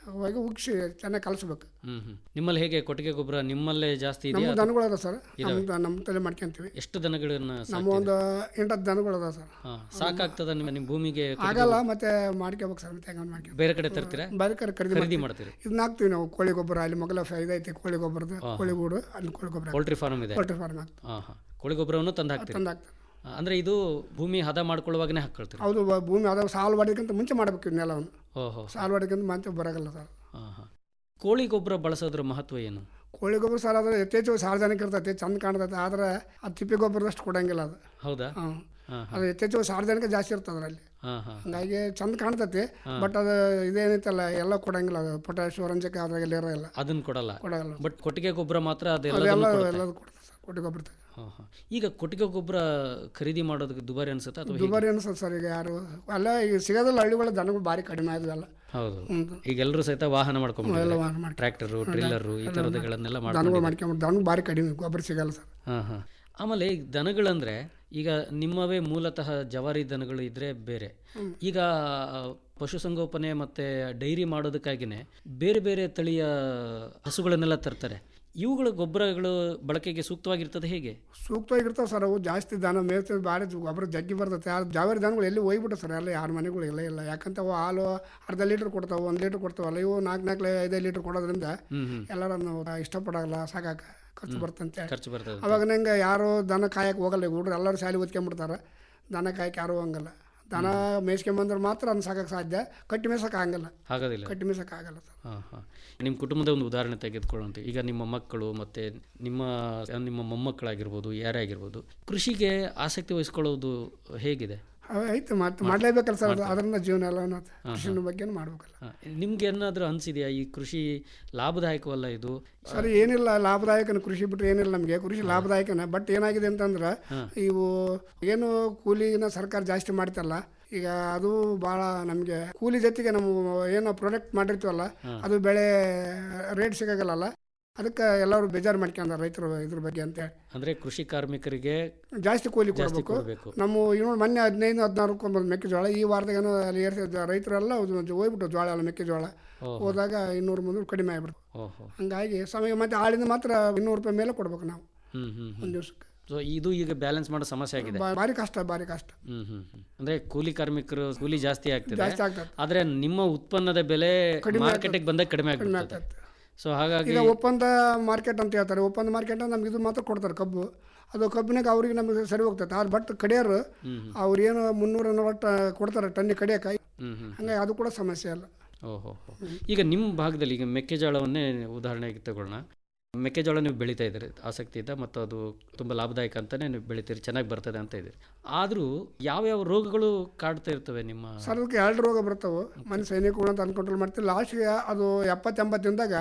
Speaker 16: ಹೋಗಿ ಉಗ್ಸಿ ಚೆನ್ನಾಗಿ ಕಲಿಸ್ಬೇಕು
Speaker 1: ಹ್ಮ್ ಹ್ಮ್ ನಿಮ್ಮಲ್ಲಿ ಹೇಗೆ ಕೊಟ್ಟಿಗೆ ಗೊಬ್ಬರ ನಿಮ್ಮಲ್ಲೇ ಜಾಸ್ತಿ
Speaker 16: ನಮ್ಮ
Speaker 1: ಇದೆಯಾ
Speaker 16: ದನಗಳು ಅದ ಸರ್
Speaker 1: ಇದಾವೆ.
Speaker 16: ನಮ್ಮ ನಮ್ಮ ತಲೆ ಮಾಡ್ಕೊಂತೀವಿ
Speaker 1: ಎಷ್ಟು ದನಗಳನ್ನ
Speaker 16: ನಮ್ಮ
Speaker 1: ಸಾಕ್ತೀರಿ?
Speaker 16: ಒಂದು ಎಂಟತ್ತು ದನಗಳು ಅದ ಸರ್
Speaker 1: ಹಾ, ಸಾಕಾಗ್ತದ ನಿಮ್ಮ ನಿಮ್ಮ ಭೂಮಿಗೆ ಕೊಟ್ಟಿಗೆ
Speaker 16: ಆಗಲ್ಲ
Speaker 1: ಗೊಬ್ಬರ?
Speaker 16: ಮತ್ತೆ ಮಾಡ್ಕೋಬೇಕು ಸರ್ ಮತ್ತೆ ಹೆಂಗ್ ಮಾಡ್ಕೊ
Speaker 1: ಬೇರೆ ಕಡೆ ತರ್ತೀರಾ
Speaker 16: ಬೇರೆ ಕಡೆ ಖರೀದಿ
Speaker 1: ಖರೀದಿ
Speaker 16: ಮಾಡ್ತೀವಿ.
Speaker 1: ಮಾಡ್ತೀರಿ
Speaker 16: ಇದನ್ನ ಹಾಕ್ತೀವಿ ನಾವು ಕೋಳಿ ಗೊಬ್ಬರ ಅಲ್ಲಿ ಮೊಗಲ ಇದೈತಿ ಕೋಳಿ ಗೊಬ್ಬರದ
Speaker 1: ಹಾ,
Speaker 16: ಕೋಳಿ ಗೂಡು ಅಲ್ಲಿ ಕೋಳಿ ಗೊಬ್ಬರ
Speaker 1: ಪೋಲ್ಟ್ರಿ ಫಾರ್ಮ್ ಇದೆ
Speaker 16: ಪೋಲ್ಟ್ರಿ ಫಾರ್ಮ್ ಹಾಕ್ತೀವಿ
Speaker 1: ಹಾ ಹಾ ಕೋಳಿ ಗೊಬ್ಬರವನ್ನು ತಂದು ಹಾಕ್ತೀರಿ
Speaker 16: ತಂದು ಹಾಕ್ತೀವಿ
Speaker 1: ಆ, ಅಂದ್ರೆ ಇದು ಭೂಮಿ ಹದ ಮಾಡ್ಕೊಳ್ಳುವಾಗನೇ ಹಾಕೊಳ್ತೀರಿ
Speaker 16: ಹೌದು ಬ- ಭೂಮಿ ಅದ ಸಾಲು ಮಾಡೋದಕ್ಕಿಂತ ಮುಂಚೆ ಮಾಡ್ಬೇಕು ಇದ್ ನೆಲವನ್ನು
Speaker 1: ಓಹೋ
Speaker 16: ಸಾಲು ಮಾಡೋದಕ್ಕಿಂತ ಮುಂಚೆ ಬರೋಲ್ಲ ಸರ್
Speaker 1: ಹಾ ಹಾ ಕೋಳಿ ಗೊಬ್ಬರ ಬಳಸೋದ್ರ ಮಹತ್ವ ಏನು
Speaker 16: ಕೋಳಿ ಗೊಬ್ಬರ ಸರ್ ಅದ್ರ ಯಥೇಚ್ಛ ಸಾರ್ವಜನಿಕ ಇರ್ತೈತಿ ಚಂದ ಕಾಣ್ತೈತೆ ಆದ್ರೆ ಅದು ತಿಪ್ಪೆ ಗೊಬ್ಬರದಷ್ಟು ಕೊಡಂಗಿಲ್ಲ ಅದು
Speaker 1: ಹೌದಾ
Speaker 16: ಹಾಂ
Speaker 1: ಹಾ
Speaker 16: ಅದು ಯಥೇಚ್ಛ ಸಾರ್ವಜನಿಕ ಜಾಸ್ತಿ ಇರ್ತದೆ ಅದರಲ್ಲಿ
Speaker 1: ಹಾ ಹಾ
Speaker 16: ಹಂಗಾಗಿ ಚಂದ ಕಾಣ್ತೈತಿ
Speaker 1: ಹಾ.
Speaker 16: ಬಟ್ ಅದು ಇದೇನೈತಲ್ಲ ಎಲ್ಲ ಕೊಡಂಗಿಲ್ಲ ಅದು ಪೊಟ್ಯಾಶ್ ರಂಜಕ ಅದ್ರಾಗೆಲ್ಲ ಇರೋಲ್ಲ
Speaker 1: ಅದನ್ನ ಕೊಡಲ್ಲ
Speaker 16: ಕೊಡಲ್ಲ
Speaker 1: ಬಟ್ ಕೊಟ್ಟಿಗೆ ಗೊಬ್ಬರ ಮಾತ್ರ
Speaker 16: ಅದೆಲ್ಲ
Speaker 1: ಅದೆಲ್ಲ
Speaker 16: ಎಲ್ಲದು ಕೊಡ್ತದೆ ಸರ್ ಕೊಟ್ಟಿ ಗೊಬ್ಬರ
Speaker 1: ಹಾ, ಹಾ. ಈಗ ಕೊಟ್ಟಿಗೆ ಗೊಬ್ಬರ ಖರೀದಿ ಮಾಡೋದಕ್ಕೆ ದುಬಾರಿ ಅನ್ಸುತ್ತಾ ಅಥವಾ ಹೇಗೆ?
Speaker 16: ದುಬಾರಿ ಅನ್ಸತ್ತೆ ಸರ್ ಈಗ ಯಾರು ಅಲ್ಲ ಈಗ ಸಿಗೋದಿಲ್ಲ ಹಳ್ಳಿಗಳ ದನಗಳು ಭಾರಿ ಕಡಿಮೆ ಆದ್ವಲ್ಲ
Speaker 1: ಹೌದು
Speaker 16: ಹ್ಮ್.
Speaker 1: ಈಗ ಎಲ್ಲರೂ ಸಹಿತ ವಾಹನ
Speaker 16: ಎಲ್ಲ
Speaker 1: ಮಾಡ್ಕೊಂಡ್ಬಿಟ್ಟಿದ್ದಾರೆ
Speaker 16: ವಾಹನ ಮಾಡ್ಕೊಂಡು.
Speaker 1: ಟ್ರ್ಯಾಕ್ಟರು ಟ್ರಿಲ್ಲರು ಈ ಥರದಗಳನ್ನೆಲ್ಲ
Speaker 16: ದನಗಳು
Speaker 1: ಮಾಡ್ಕೊಂಡು
Speaker 16: ಮಾಡ್ಕೊಂಬಿಟ್ಟು ದನ ಭಾರಿ ಕಡಿಮೆ ಗೊಬ್ಬರ ಸಿಗಲ್ಲ ಸರ್
Speaker 1: ಹಾಂ ಹಾಂ ಆಮೇಲೆ ಈಗ ದನಗಳಂದ್ರೆ ಈಗ ನಿಮ್ಮವೇ ಮೂಲತಃ ಜವಾರಿ ದನಗಳು ಇದ್ರೆ ಬೇರೆ ಈಗ ಆ, ಪಶುಸಂಗೋಪನೆ ಮತ್ತೆ ಡೈರಿ ಮಾಡೋದಕ್ಕಾಗಿನೇ ಬೇರೆ ಬೇರೆ ತಳಿಯ ಹಸುಗಳನ್ನೆಲ್ಲ ತರ್ತಾರೆ ಇವುಗಳ ಗೊಬ್ಬರಗಳು ಬಳಕೆಗೆ ಸೂಕ್ತವಾಗಿರ್ತದೆ ಹೇಗೆ
Speaker 16: ಸೂಕ್ತವಾಗಿರ್ತಾವೆ ಸರ್ ಅವು ಜಾಸ್ತಿ ದನ ಮೇಯ್ತದೆ ಭಾರಿ ಗೊಬ್ಬರ ಜಗ್ಗಿ ಬರ್ತೈತೆ ಆ ಜಾವರಿ ದನಗಳು ಎಲ್ಲಿ ಹೋಗ್ಬಿಟ್ಟು ಸರ್ ಎಲ್ಲ ಯಾರ ಮನೆಗಳು ಎಲ್ಲ ಇಲ್ಲ ಯಾಕಂತ ಅವು ಹಾಲು ಅರ್ಧ ಲೀಟ್ರ್ ಕೊಡ್ತಾವೆ ಒಂದು ಲೀಟ್ರ್ ಕೊಡ್ತಾವಲ್ಲ ಇವು ನಾಲ್ಕು ನಾಲ್ಕು ಐದೈದು ಲೀಟ್ರ್ ಕೊಡೋದ್ರಿಂದ
Speaker 1: ಹ್ಮ್ ಹ್ಮ್
Speaker 16: ಎಲ್ಲರನ್ನು ಇಷ್ಟಪಡಲ್ಲ ಸಾಕಾಕ ಖರ್ಚು ಬರ್ತಂತೆ
Speaker 1: ಖರ್ಚು ಬರ್ತದೆ
Speaker 16: ಅವಾಗ ನಂಗೆ ಯಾರು ದನ ಕಾಯಕ್ಕೆ ಹೋಗಲ್ಲ ಈಗ ಹುಡ್ರು ಎಲ್ಲರೂ ಶಾಲೆ ಓದ್ಕೊಂಬಿಡ್ತಾರೆ ದನ ಕಾಯಕ್ಕೆ ಯಾರು ಹೋಗಂಗಿಲ್ಲ ದನ ಮೇಯ್ಸ್ಕೊಂಬಂದ್ರೆ ಮಾತ್ರ ಅದನ್ನ ಸಾಕಕ್ಕೆ ಸಾಧ್ಯ ಕಟ್ಟಿ ಮೇಯ್ಸಕ್ಕೆ ಆಗಂಗಿಲ್ಲ
Speaker 1: ಆಗೋದಿಲ್ಲ
Speaker 16: ಕಟ್ಟಿ ಮೇಯ್ಸಕ್ಕೆ ಆಗಲ್ಲ ಸರ್
Speaker 1: ಹಾಂ ಹಾಂ ನಿಮ್ಮ ಕುಟುಂಬದ ಒಂದು ಉದಾಹರಣೆ ತೆಗೆದುಕೊಳ್ಳುವಂತೆ ಈಗ ನಿಮ್ಮ ಮಕ್ಕಳು ಮತ್ತು ನಿಮ್ಮ ನಿಮ್ಮ ಮೊಮ್ಮಕ್ಕಳಾಗಿರ್ಬೋದು ಯಾರೇ ಆಗಿರ್ಬೋದು ಕೃಷಿಗೆ ಆಸಕ್ತಿ ವಹಿಸ್ಕೊಳ್ಳೋದು ಹೇಗಿದೆ
Speaker 16: ಅವ್ ಐತೆ ಮತ್ತೆ ಮಾಡಲೇಬೇಕಲ್ಲ ಸರ್ ಅದು ಅದರಿಂದ ಜೀವನ ಎಲ್ಲ ಅನ್ನೋದು ಕೃಷಿನ ಬಗ್ಗೆನೂ ಮಾಡ್ಬೇಕಲ್ಲ
Speaker 1: ನಿಮ್ಗೆ ಏನಾದರೂ ಅನಿಸಿದೆಯಾ ಈ ಕೃಷಿ ಲಾಭದಾಯಕವಲ್ಲ ಇದು
Speaker 16: ಸರಿ ಏನಿಲ್ಲ ಲಾಭದಾಯಕನ ಕೃಷಿ ಬಿಟ್ಟರೆ ಏನಿಲ್ಲ ನಮಗೆ ಕೃಷಿ ಲಾಭದಾಯಕನೇ ಬಟ್ ಏನಾಗಿದೆ ಅಂತಂದ್ರೆ ಇವು ಏನು ಕೂಲಿನ ಸರ್ಕಾರ ಜಾಸ್ತಿ ಮಾಡ್ತಲ್ಲ ಈಗ ಅದು ಭಾಳ ನಮಗೆ ಕೂಲಿ ಜೊತೆಗೆ ನಾವು ಏನೋ ಪ್ರಾಡಕ್ಟ್ ಮಾಡಿರ್ತೀವಲ್ಲ ಅದು ಬೆಳೆ ರೇಟ್ ಸಿಗಲ್ಲ ಅದಕ್ಕೆ ಎಲ್ಲರೂ ಬೇಜಾರು ಮಾಡ್ಕೊಂಡಾರ ರೈತರು ಇದ್ರ ಬಗ್ಗೆ ಅಂತೇಳಿ
Speaker 1: ಅಂದರೆ ಕೃಷಿ ಕಾರ್ಮಿಕರಿಗೆ
Speaker 16: ಜಾಸ್ತಿ ಕೂಲಿ
Speaker 1: ಜಾಸ್ತಿ
Speaker 16: ಕೊಡಬೇಕು
Speaker 1: ಕೊಡಬೇಕು
Speaker 16: ನಮ್ಮ ಇನ್ನೊಂದು ಮೊನ್ನೆ ಹದಿನೈದು ಹದಿನಾರು ಬಂದು ಮೆಕ್ಕೆಜೋಳ ಈ ವಾರದಾಗ ಏನೋ ಅಲ್ಲಿ ಏರ್ಸಿದ ರೈತರೆಲ್ಲ ಅದು ಹೋಗ್ಬಿಟ್ಟು ಜೋಳ ಎಲ್ಲ ಮೆಕ್ಕೆಜೋಳ
Speaker 1: ಓಹೋ.
Speaker 16: ಹೋದಾಗ ಇನ್ನೂರು ಮುನ್ನೂರು ಕಡಿಮೆ ಆಗ್ಬಿಡ್ತು
Speaker 1: ಓಹೋ
Speaker 16: ಹಂಗಾಗಿ ಸಮಯ ಮತ್ತೆ ಆಳಿಂದ ಮಾತ್ರ ಇನ್ನೂರು ರೂಪಾಯಿ ಮೇಲೆ ಕೊಡ್ಬೇಕು ನಾವು
Speaker 1: ಹ್ಞೂ ಹ್ಞೂ
Speaker 16: ಒಂದು ದಿವ್ಸಕ್ಕೆ
Speaker 1: ಸೊ ಇದು ಈಗ ಬ್ಯಾಲೆನ್ಸ್ ಮಾಡೋ ಸಮಸ್ಯೆ ಆಗಿದೆ
Speaker 16: ಬಾ- ಭಾರಿ ಕಷ್ಟ ಭಾರಿ ಕಷ್ಟ
Speaker 1: ಹ್ಮ್ ಹ್ಮ್ ಹ್ಮ್. ಅಂದ್ರೆ ಕೂಲಿ ಕಾರ್ಮಿಕರು ಕೂಲಿ ಜಾಸ್ತಿ ಆಗ್ತಿದೆ
Speaker 16: ಜಾಸ್ತಿ ಆಗ್ತದೆ.
Speaker 1: ಆದ್ರೆ ನಿಮ್ಮ ಉತ್ಪನ್ನದ ಬೆಲೆ
Speaker 16: ಕಡಿಮೆ
Speaker 1: ಮಾರ್ಕೆಟಿಗೆ ಬಂದಾಗ ಕಡಿಮೆ
Speaker 16: ಕಡಿಮೆ
Speaker 1: ಆಗ್ಬಿಡ್ತದೆ
Speaker 16: ಆಗ್ತದೆ
Speaker 1: ಸೊ ಹಾಗಾಗಿ
Speaker 16: ಈಗ ಒಪ್ಪಂದ ಮಾರ್ಕೆಟ್ ಅಂತ ಹೇಳ್ತಾರೆ ಒಪ್ಪಂದ ಮಾರ್ಕೆಟ್ ನಮ್ಗೆ ಇದು ಮಾತ್ರ ಕೊಡ್ತಾರೆ ಕಬ್ಬು ಅದು ಕಬ್ಬಿನಾಗ ಅವ್ರಿಗೆ ನಮಗೆ ಸರಿ ಹೋಗ್ತೈತೆ ಆದ್ರೆ ಬಟ್ ಕಡಿಯೋರು ಅವ್ರು ಏನು ಮುನ್ನೂರ ನಲವತ್ತು ಕೊಡ್ತಾರೆ ಟನ್ನಿ ಕಡಿಯೋಕೆ
Speaker 1: ಹ್ಮ್ ಹ್ಮ್
Speaker 16: ಹಂಗಾಗಿ ಅದು ಕೂಡ ಸಮಸ್ಯೆ ಅಲ್ಲ
Speaker 1: ಓಹೋ ಈಗ ನಿಮ್ಮ ಭಾಗದಲ್ಲಿ ಈಗ ಮೆಕ್ಕೆಜೋಳವನ್ನೇ ಉದಾಹರಣೆಗೆ ತಗೊಳ್ಳೋಣ ಮೆಕ್ಕೆಜೋಳ ನೀವು ಬೆಳೀತಾ ಇದ್ದೀರಿ ಆಸಕ್ತಿಯಿಂದ ಮತ್ತು ಅದು ತುಂಬ ಲಾಭದಾಯಕ ಅಂತಲೇ ನೀವು ಬೆಳಿತೀರಿ ಚೆನ್ನಾಗಿ ಬರ್ತದೆ ಅಂತ ಇದ್ದೀರಿ ಆದರೂ ಯಾವ್ಯಾವ ರೋಗಗಳು ಕಾಡ್ತಾ ಇರ್ತವೆ ನಿಮ್ಮ
Speaker 16: ಸರ್ ಅದಕ್ಕೆ ಎರಡು ರೋಗ ಬರ್ತಾವೆ ಮನೆ ಸೈನಿಕಗಳು ಅಂತ ಅನ್ ಕಂಟ್ರೋಲ್ ಮಾಡ್ತೀವಿ ಲಾಸ್ಟ್ಗೆ ಅದು ಎಪ್ಪತ್ತೆಂಬತ್ತು ದಿನದಾಗ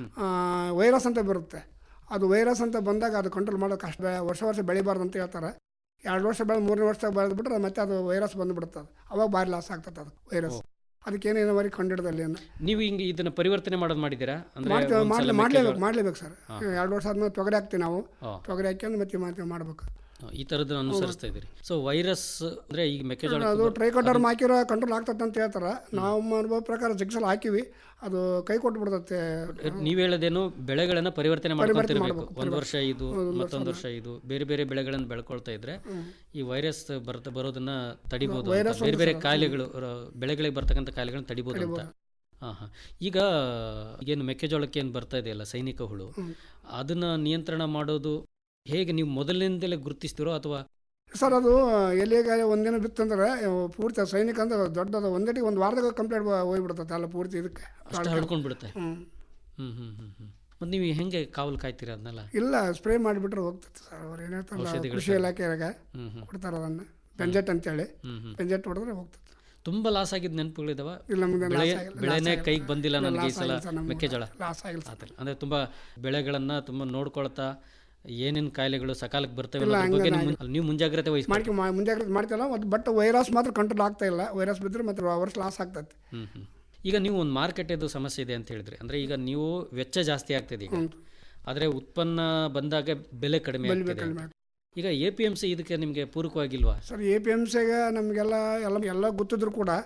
Speaker 16: ವೈರಸ್ ಅಂತ ಬರುತ್ತೆ ಅದು ವೈರಸ್ ಅಂತ ಬಂದಾಗ ಅದು ಕಂಟ್ರೋಲ್ ಮಾಡೋಕೆ ಅಷ್ಟು ಬೆ- ವರ್ಷ ವರ್ಷ ಬೆಳಿಬಾರ್ದು ಅಂತ ಹೇಳ್ತಾರೆ ಎರಡು ವರ್ಷ ಬೆಳೆ ಮೂರನೇ ವರ್ಷದಾಗ ಬೆಳೆದ್ಬಿಟ್ರೆ ಮತ್ತೆ ಅದು ವೈರಸ್ ಬಂದುಬಿಡುತ್ತೆ ಅದು ಅವಾಗ ಭಾರಿ ಲಾಸ್ ಆಗ್ತದೆ ಅದು ವೈರಸ್ ಅದಕ್ಕೇನೇನು ವರಿ ಕಂಡಿಡ್ದಲ್ಲಿ
Speaker 1: ನೀವು ಹಿಂಗೆ ಇದನ್ನ ಪರಿವರ್ತನೆ ಮಾಡೋದು ಮಾಡಿದ್ದೀರಾ ಅಂದ್ರೆ
Speaker 16: ಮಾಡ್ತೀವಿ
Speaker 1: ಒಂದ್ಸಲ
Speaker 16: ಮಾಡ್ಲಿ
Speaker 1: ಮೆಕ್ಕೆಜೋಳ-
Speaker 16: ಮಾಡ್ಲೇಬೇಕು ಮಾಡ್ಲೇಬೇಕು ಸರ್
Speaker 1: ಹಾ.
Speaker 16: ಎರಡು ವರ್ಷ ಆದ್ಮೇಲೆ ತೊಗರಿ ಹಾಕ್ತೀವಿ ನಾವು
Speaker 1: ಹಾ.
Speaker 16: ತೊಗರಿ ಹಾಕ್ಯಂದು ಮತ್ತೆ ಮತ್ತೆ ಮಾಡ್ಬೇಕು
Speaker 1: ಈ ಥರದ್ದನ್ನ ಅನುಸರಿಸ್ತಾ ಇದ್ದೀರಿ ಸೊ ವೈರಸ್ ಅಂದ್ರೆ ಈಗ ಮೆಕ್ಕೆಜೋಳ
Speaker 16: ಅದು ಟ್ರೈಕೋಟರ್ಮ್ ಹಾಕಿರೋ ಕಂಟ್ರೋಲ್ ಆಗ್ತದೆ ಅಂತ ಹೇಳ್ತಾರೆ ನಾವು ಅನುಭವ ಪ್ರಕಾರ ಜಿಕ್ಸಲ್ ಹಾಕಿವಿ ಅದು ಕೈ ಕೊಟ್ಟು ಬಿಡ್ತತೆ
Speaker 1: ನೀವು ಹೇಳೋದೇನು ಬೆಳೆಗಳನ್ನ ಪರಿವರ್ತನೆ
Speaker 16: ಪರಿವರ್ತನೆ
Speaker 1: ಮಾಡ್ಕೊಂತಿರ್ಬೇಕು
Speaker 16: ಮಾಡ್ಬೇಕು,
Speaker 1: ಒಂದು ವರ್ಷ ಇದು
Speaker 16: ಒಂದು ವರ್ಷ
Speaker 1: ಮತ್ತೊಂದು ವರ್ಷ ಇದು ಬೇರೆ ಬೇರೆ ಬೆಳೆಗಳನ್ನು ಬೆಳ್ಕೊಳ್ತಾ ಇದ್ರೆ ಈ ವೈರಸ್ ಬರ್ತ ಬರೋದನ್ನ ತಡಿಬೋದು ಅಂತ.
Speaker 16: ವೈರಸ್
Speaker 1: ಬೇರೆ
Speaker 16: ಒಂದು
Speaker 1: ಬೇರೆ
Speaker 16: ಸಲ-
Speaker 1: ಕಾಯಿಲೆಗಳು ರ- ಬೆಳೆಗಳಿಗೆ ಬರ್ತಕ್ಕಂಥ ಕಾಯಿಲೆಗಳನ್ನ ತಡಿಬೋದು ಅಂತ
Speaker 16: ತಡಿಬೋದು.
Speaker 1: ಹಾಂ ಹಾಂ ಈಗ ಏನು ಮೆಕ್ಕೆಜೋಳಕ್ಕೆ ಏನು ಬರ್ತಾ ಇದೆಯಲ್ಲ ಸೈನಿಕ ಹುಳು ಅದನ್ನ ನಿಯಂತ್ರಣ ಮಾಡೋದು ಹೇಗೆ ನೀವು ಮೊದಲಿನಿಂದಲೇ ಗುರುತಿಸ್ತಿರೋ ಅಥವಾ
Speaker 16: ಸರ್ ಅದು ಎಲ್ಲಿಗೆ ಒಂದಿನ ಬಿತ್ತಂದ್ರೆ ಅವು ಪೂರ್ತಿ ಸೈನಿಕ ಅಂದ್ರೆ ದೊಡ್ಡದು ಒಂದೇಟಿಗೆ ಒಂದು ವಾರದಾಗ ಕಂಪ್ಲೀಟ್ ಹೋಗ್ಬಿಡ್ತದೆ ಅಲ್ಲ ಪೂರ್ತಿ ಇದಕ್ಕೆ
Speaker 1: ಅಷ್ಟು ಹರಡ್ಕೊಂಡು ಬಿಡುತ್ತೆ
Speaker 16: ಹ್ಮ್.
Speaker 1: ಹ್ಮ್ ಹ್ಮ್ ಹ್ಮ್ ಹ್ಮ್ ಮತ್ತೆ ನೀವು ಹೆಂಗೆ ಕಾವಲು ಕಾಯ್ತೀರಾ ಅದನ್ನೆಲ್ಲ
Speaker 16: ಇಲ್ಲ ಸ್ಪ್ರೇ ಮಾಡಿಬಿಟ್ರೆ ಹೋಗ್ತದೆ ಸರ್ ಅವ್ರು ಏನು ಹೇಳ್ತಾರಲ್ಲ
Speaker 1: ಔಷಧಿಗಳು
Speaker 16: ಕೃಷಿ
Speaker 1: ಸರ್.
Speaker 16: ಇಲಾಖೆಯಾಗ
Speaker 1: ಹ್ಮ್ ಹ್ಮ್.
Speaker 16: ಕೊಡ್ತಾರೆ ಅದನ್ನು ಪೆಂಜೆಟ್ ಅಂತೇಳಿ
Speaker 1: ಹ್ಮ್ ಹ್ಮ್.
Speaker 16: ಪೆಂಜೆಟ್ ಹೊಡೆದ್ರೆ ಹೋಗ್ತದೆ
Speaker 1: ತುಂಬಾ ಲಾಸ್ ಆಗಿದ್ದ ನೆನಪುಗಳಿದಾವ
Speaker 16: ಇಲ್ಲ, ನಮ್ಗೆ
Speaker 1: ಬೆಳೆ
Speaker 16: loss ಆಗಿಲ್ಲ,
Speaker 1: ಬೆಳೆನೇ
Speaker 16: loss
Speaker 1: ಕೈಗೆ
Speaker 16: ಆಗಿಲ್ಲ.
Speaker 1: ಬಂದಿಲ್ಲ
Speaker 16: ಇಲ್ಲ,
Speaker 1: ನನಗೆ ಈ
Speaker 16: loss
Speaker 1: ಸಲ
Speaker 16: ಆಗಿಲ್ಲ ಸರ್ ನಮ್ಗೆ.
Speaker 1: ಮೆಕ್ಕೆಜೋಳ
Speaker 16: loss ಆಗಿಲ್ಲ ಸರ್.
Speaker 1: ಆತರ. ಅಂದ್ರೆ ತುಂಬಾ ಬೆಳೆಗಳನ್ನ ತುಂಬಾ ನೋಡ್ಕೊಳ್ತಾ ಏನೇನ್ ಕಾಯಿಲೆಗಳು ಸಕಾಲಕ್ಕೆ ಬರ್ತವೆ
Speaker 16: ಇಲ್ಲ,
Speaker 1: ಅನ್ನೋದ್ರ ಬಗ್ಗೆ
Speaker 16: ಹಂಗೇನ್
Speaker 1: ನೀವು ಮುನ್- ನೀವು ಮುಂಜಾಗ್ರತೆ ವಹಿಸ್ಬೇಕು
Speaker 16: ಮಾಡ್ಕೊ ಮಾ- ಮುಂಜಾಗ್ರತೆ ಮಾಡ್ತಿಲ್ಲ ಮತ್ತು ಬಟ್ ವೈರಸ್ ಮಾತ್ರ ಕಂಟ್ರೋಲ್ ಆಗ್ತಾ ಇಲ್ಲ ವೈರಸ್ ಬಿದ್ದರೆ ಮತ್ತೆ ವರ್ಷ ಲಾಸ್ ಆಗ್ತದೆ
Speaker 1: ಹ್ಮ್ ಹ್ಮ್ ಈಗ ನೀವು ಒಂದು ಮಾರ್ಕೆಟೇದು ಸಮಸ್ಯೆ ಇದೆ ಅಂತ ಹೇಳಿದ್ರಿ ಅಂದ್ರೆ ಈಗ ನೀವು ವೆಚ್ಚ ಜಾಸ್ತಿ ಆಗ್ತಿದೆ ಈಗ ಆದ್ರೆ ಉತ್ಪನ್ನ ಬಂದಾಗ ಬೆಲೆ ಕಡಿಮೆ
Speaker 16: ಬೆಲೆ
Speaker 1: ಆಗ್ತಿದೆ
Speaker 16: ಕಡಿಮೆ
Speaker 1: ಅಂತ. ಈಗ ಎ ಪಿ ಎಂ ಸಿ ಇದಕ್ಕೆ ನಿಮಗೆ ಪೂರಕವಾಗಿಲ್ವಾ
Speaker 16: ಸರ್ ಎ ಪಿ ಎಮ್ ಸಿಗೆ ನಮಗೆಲ್ಲ ಎಲ್ಲ ಎಲ್ಲ ಗೊತ್ತಿದ್ರು ಕೂಡ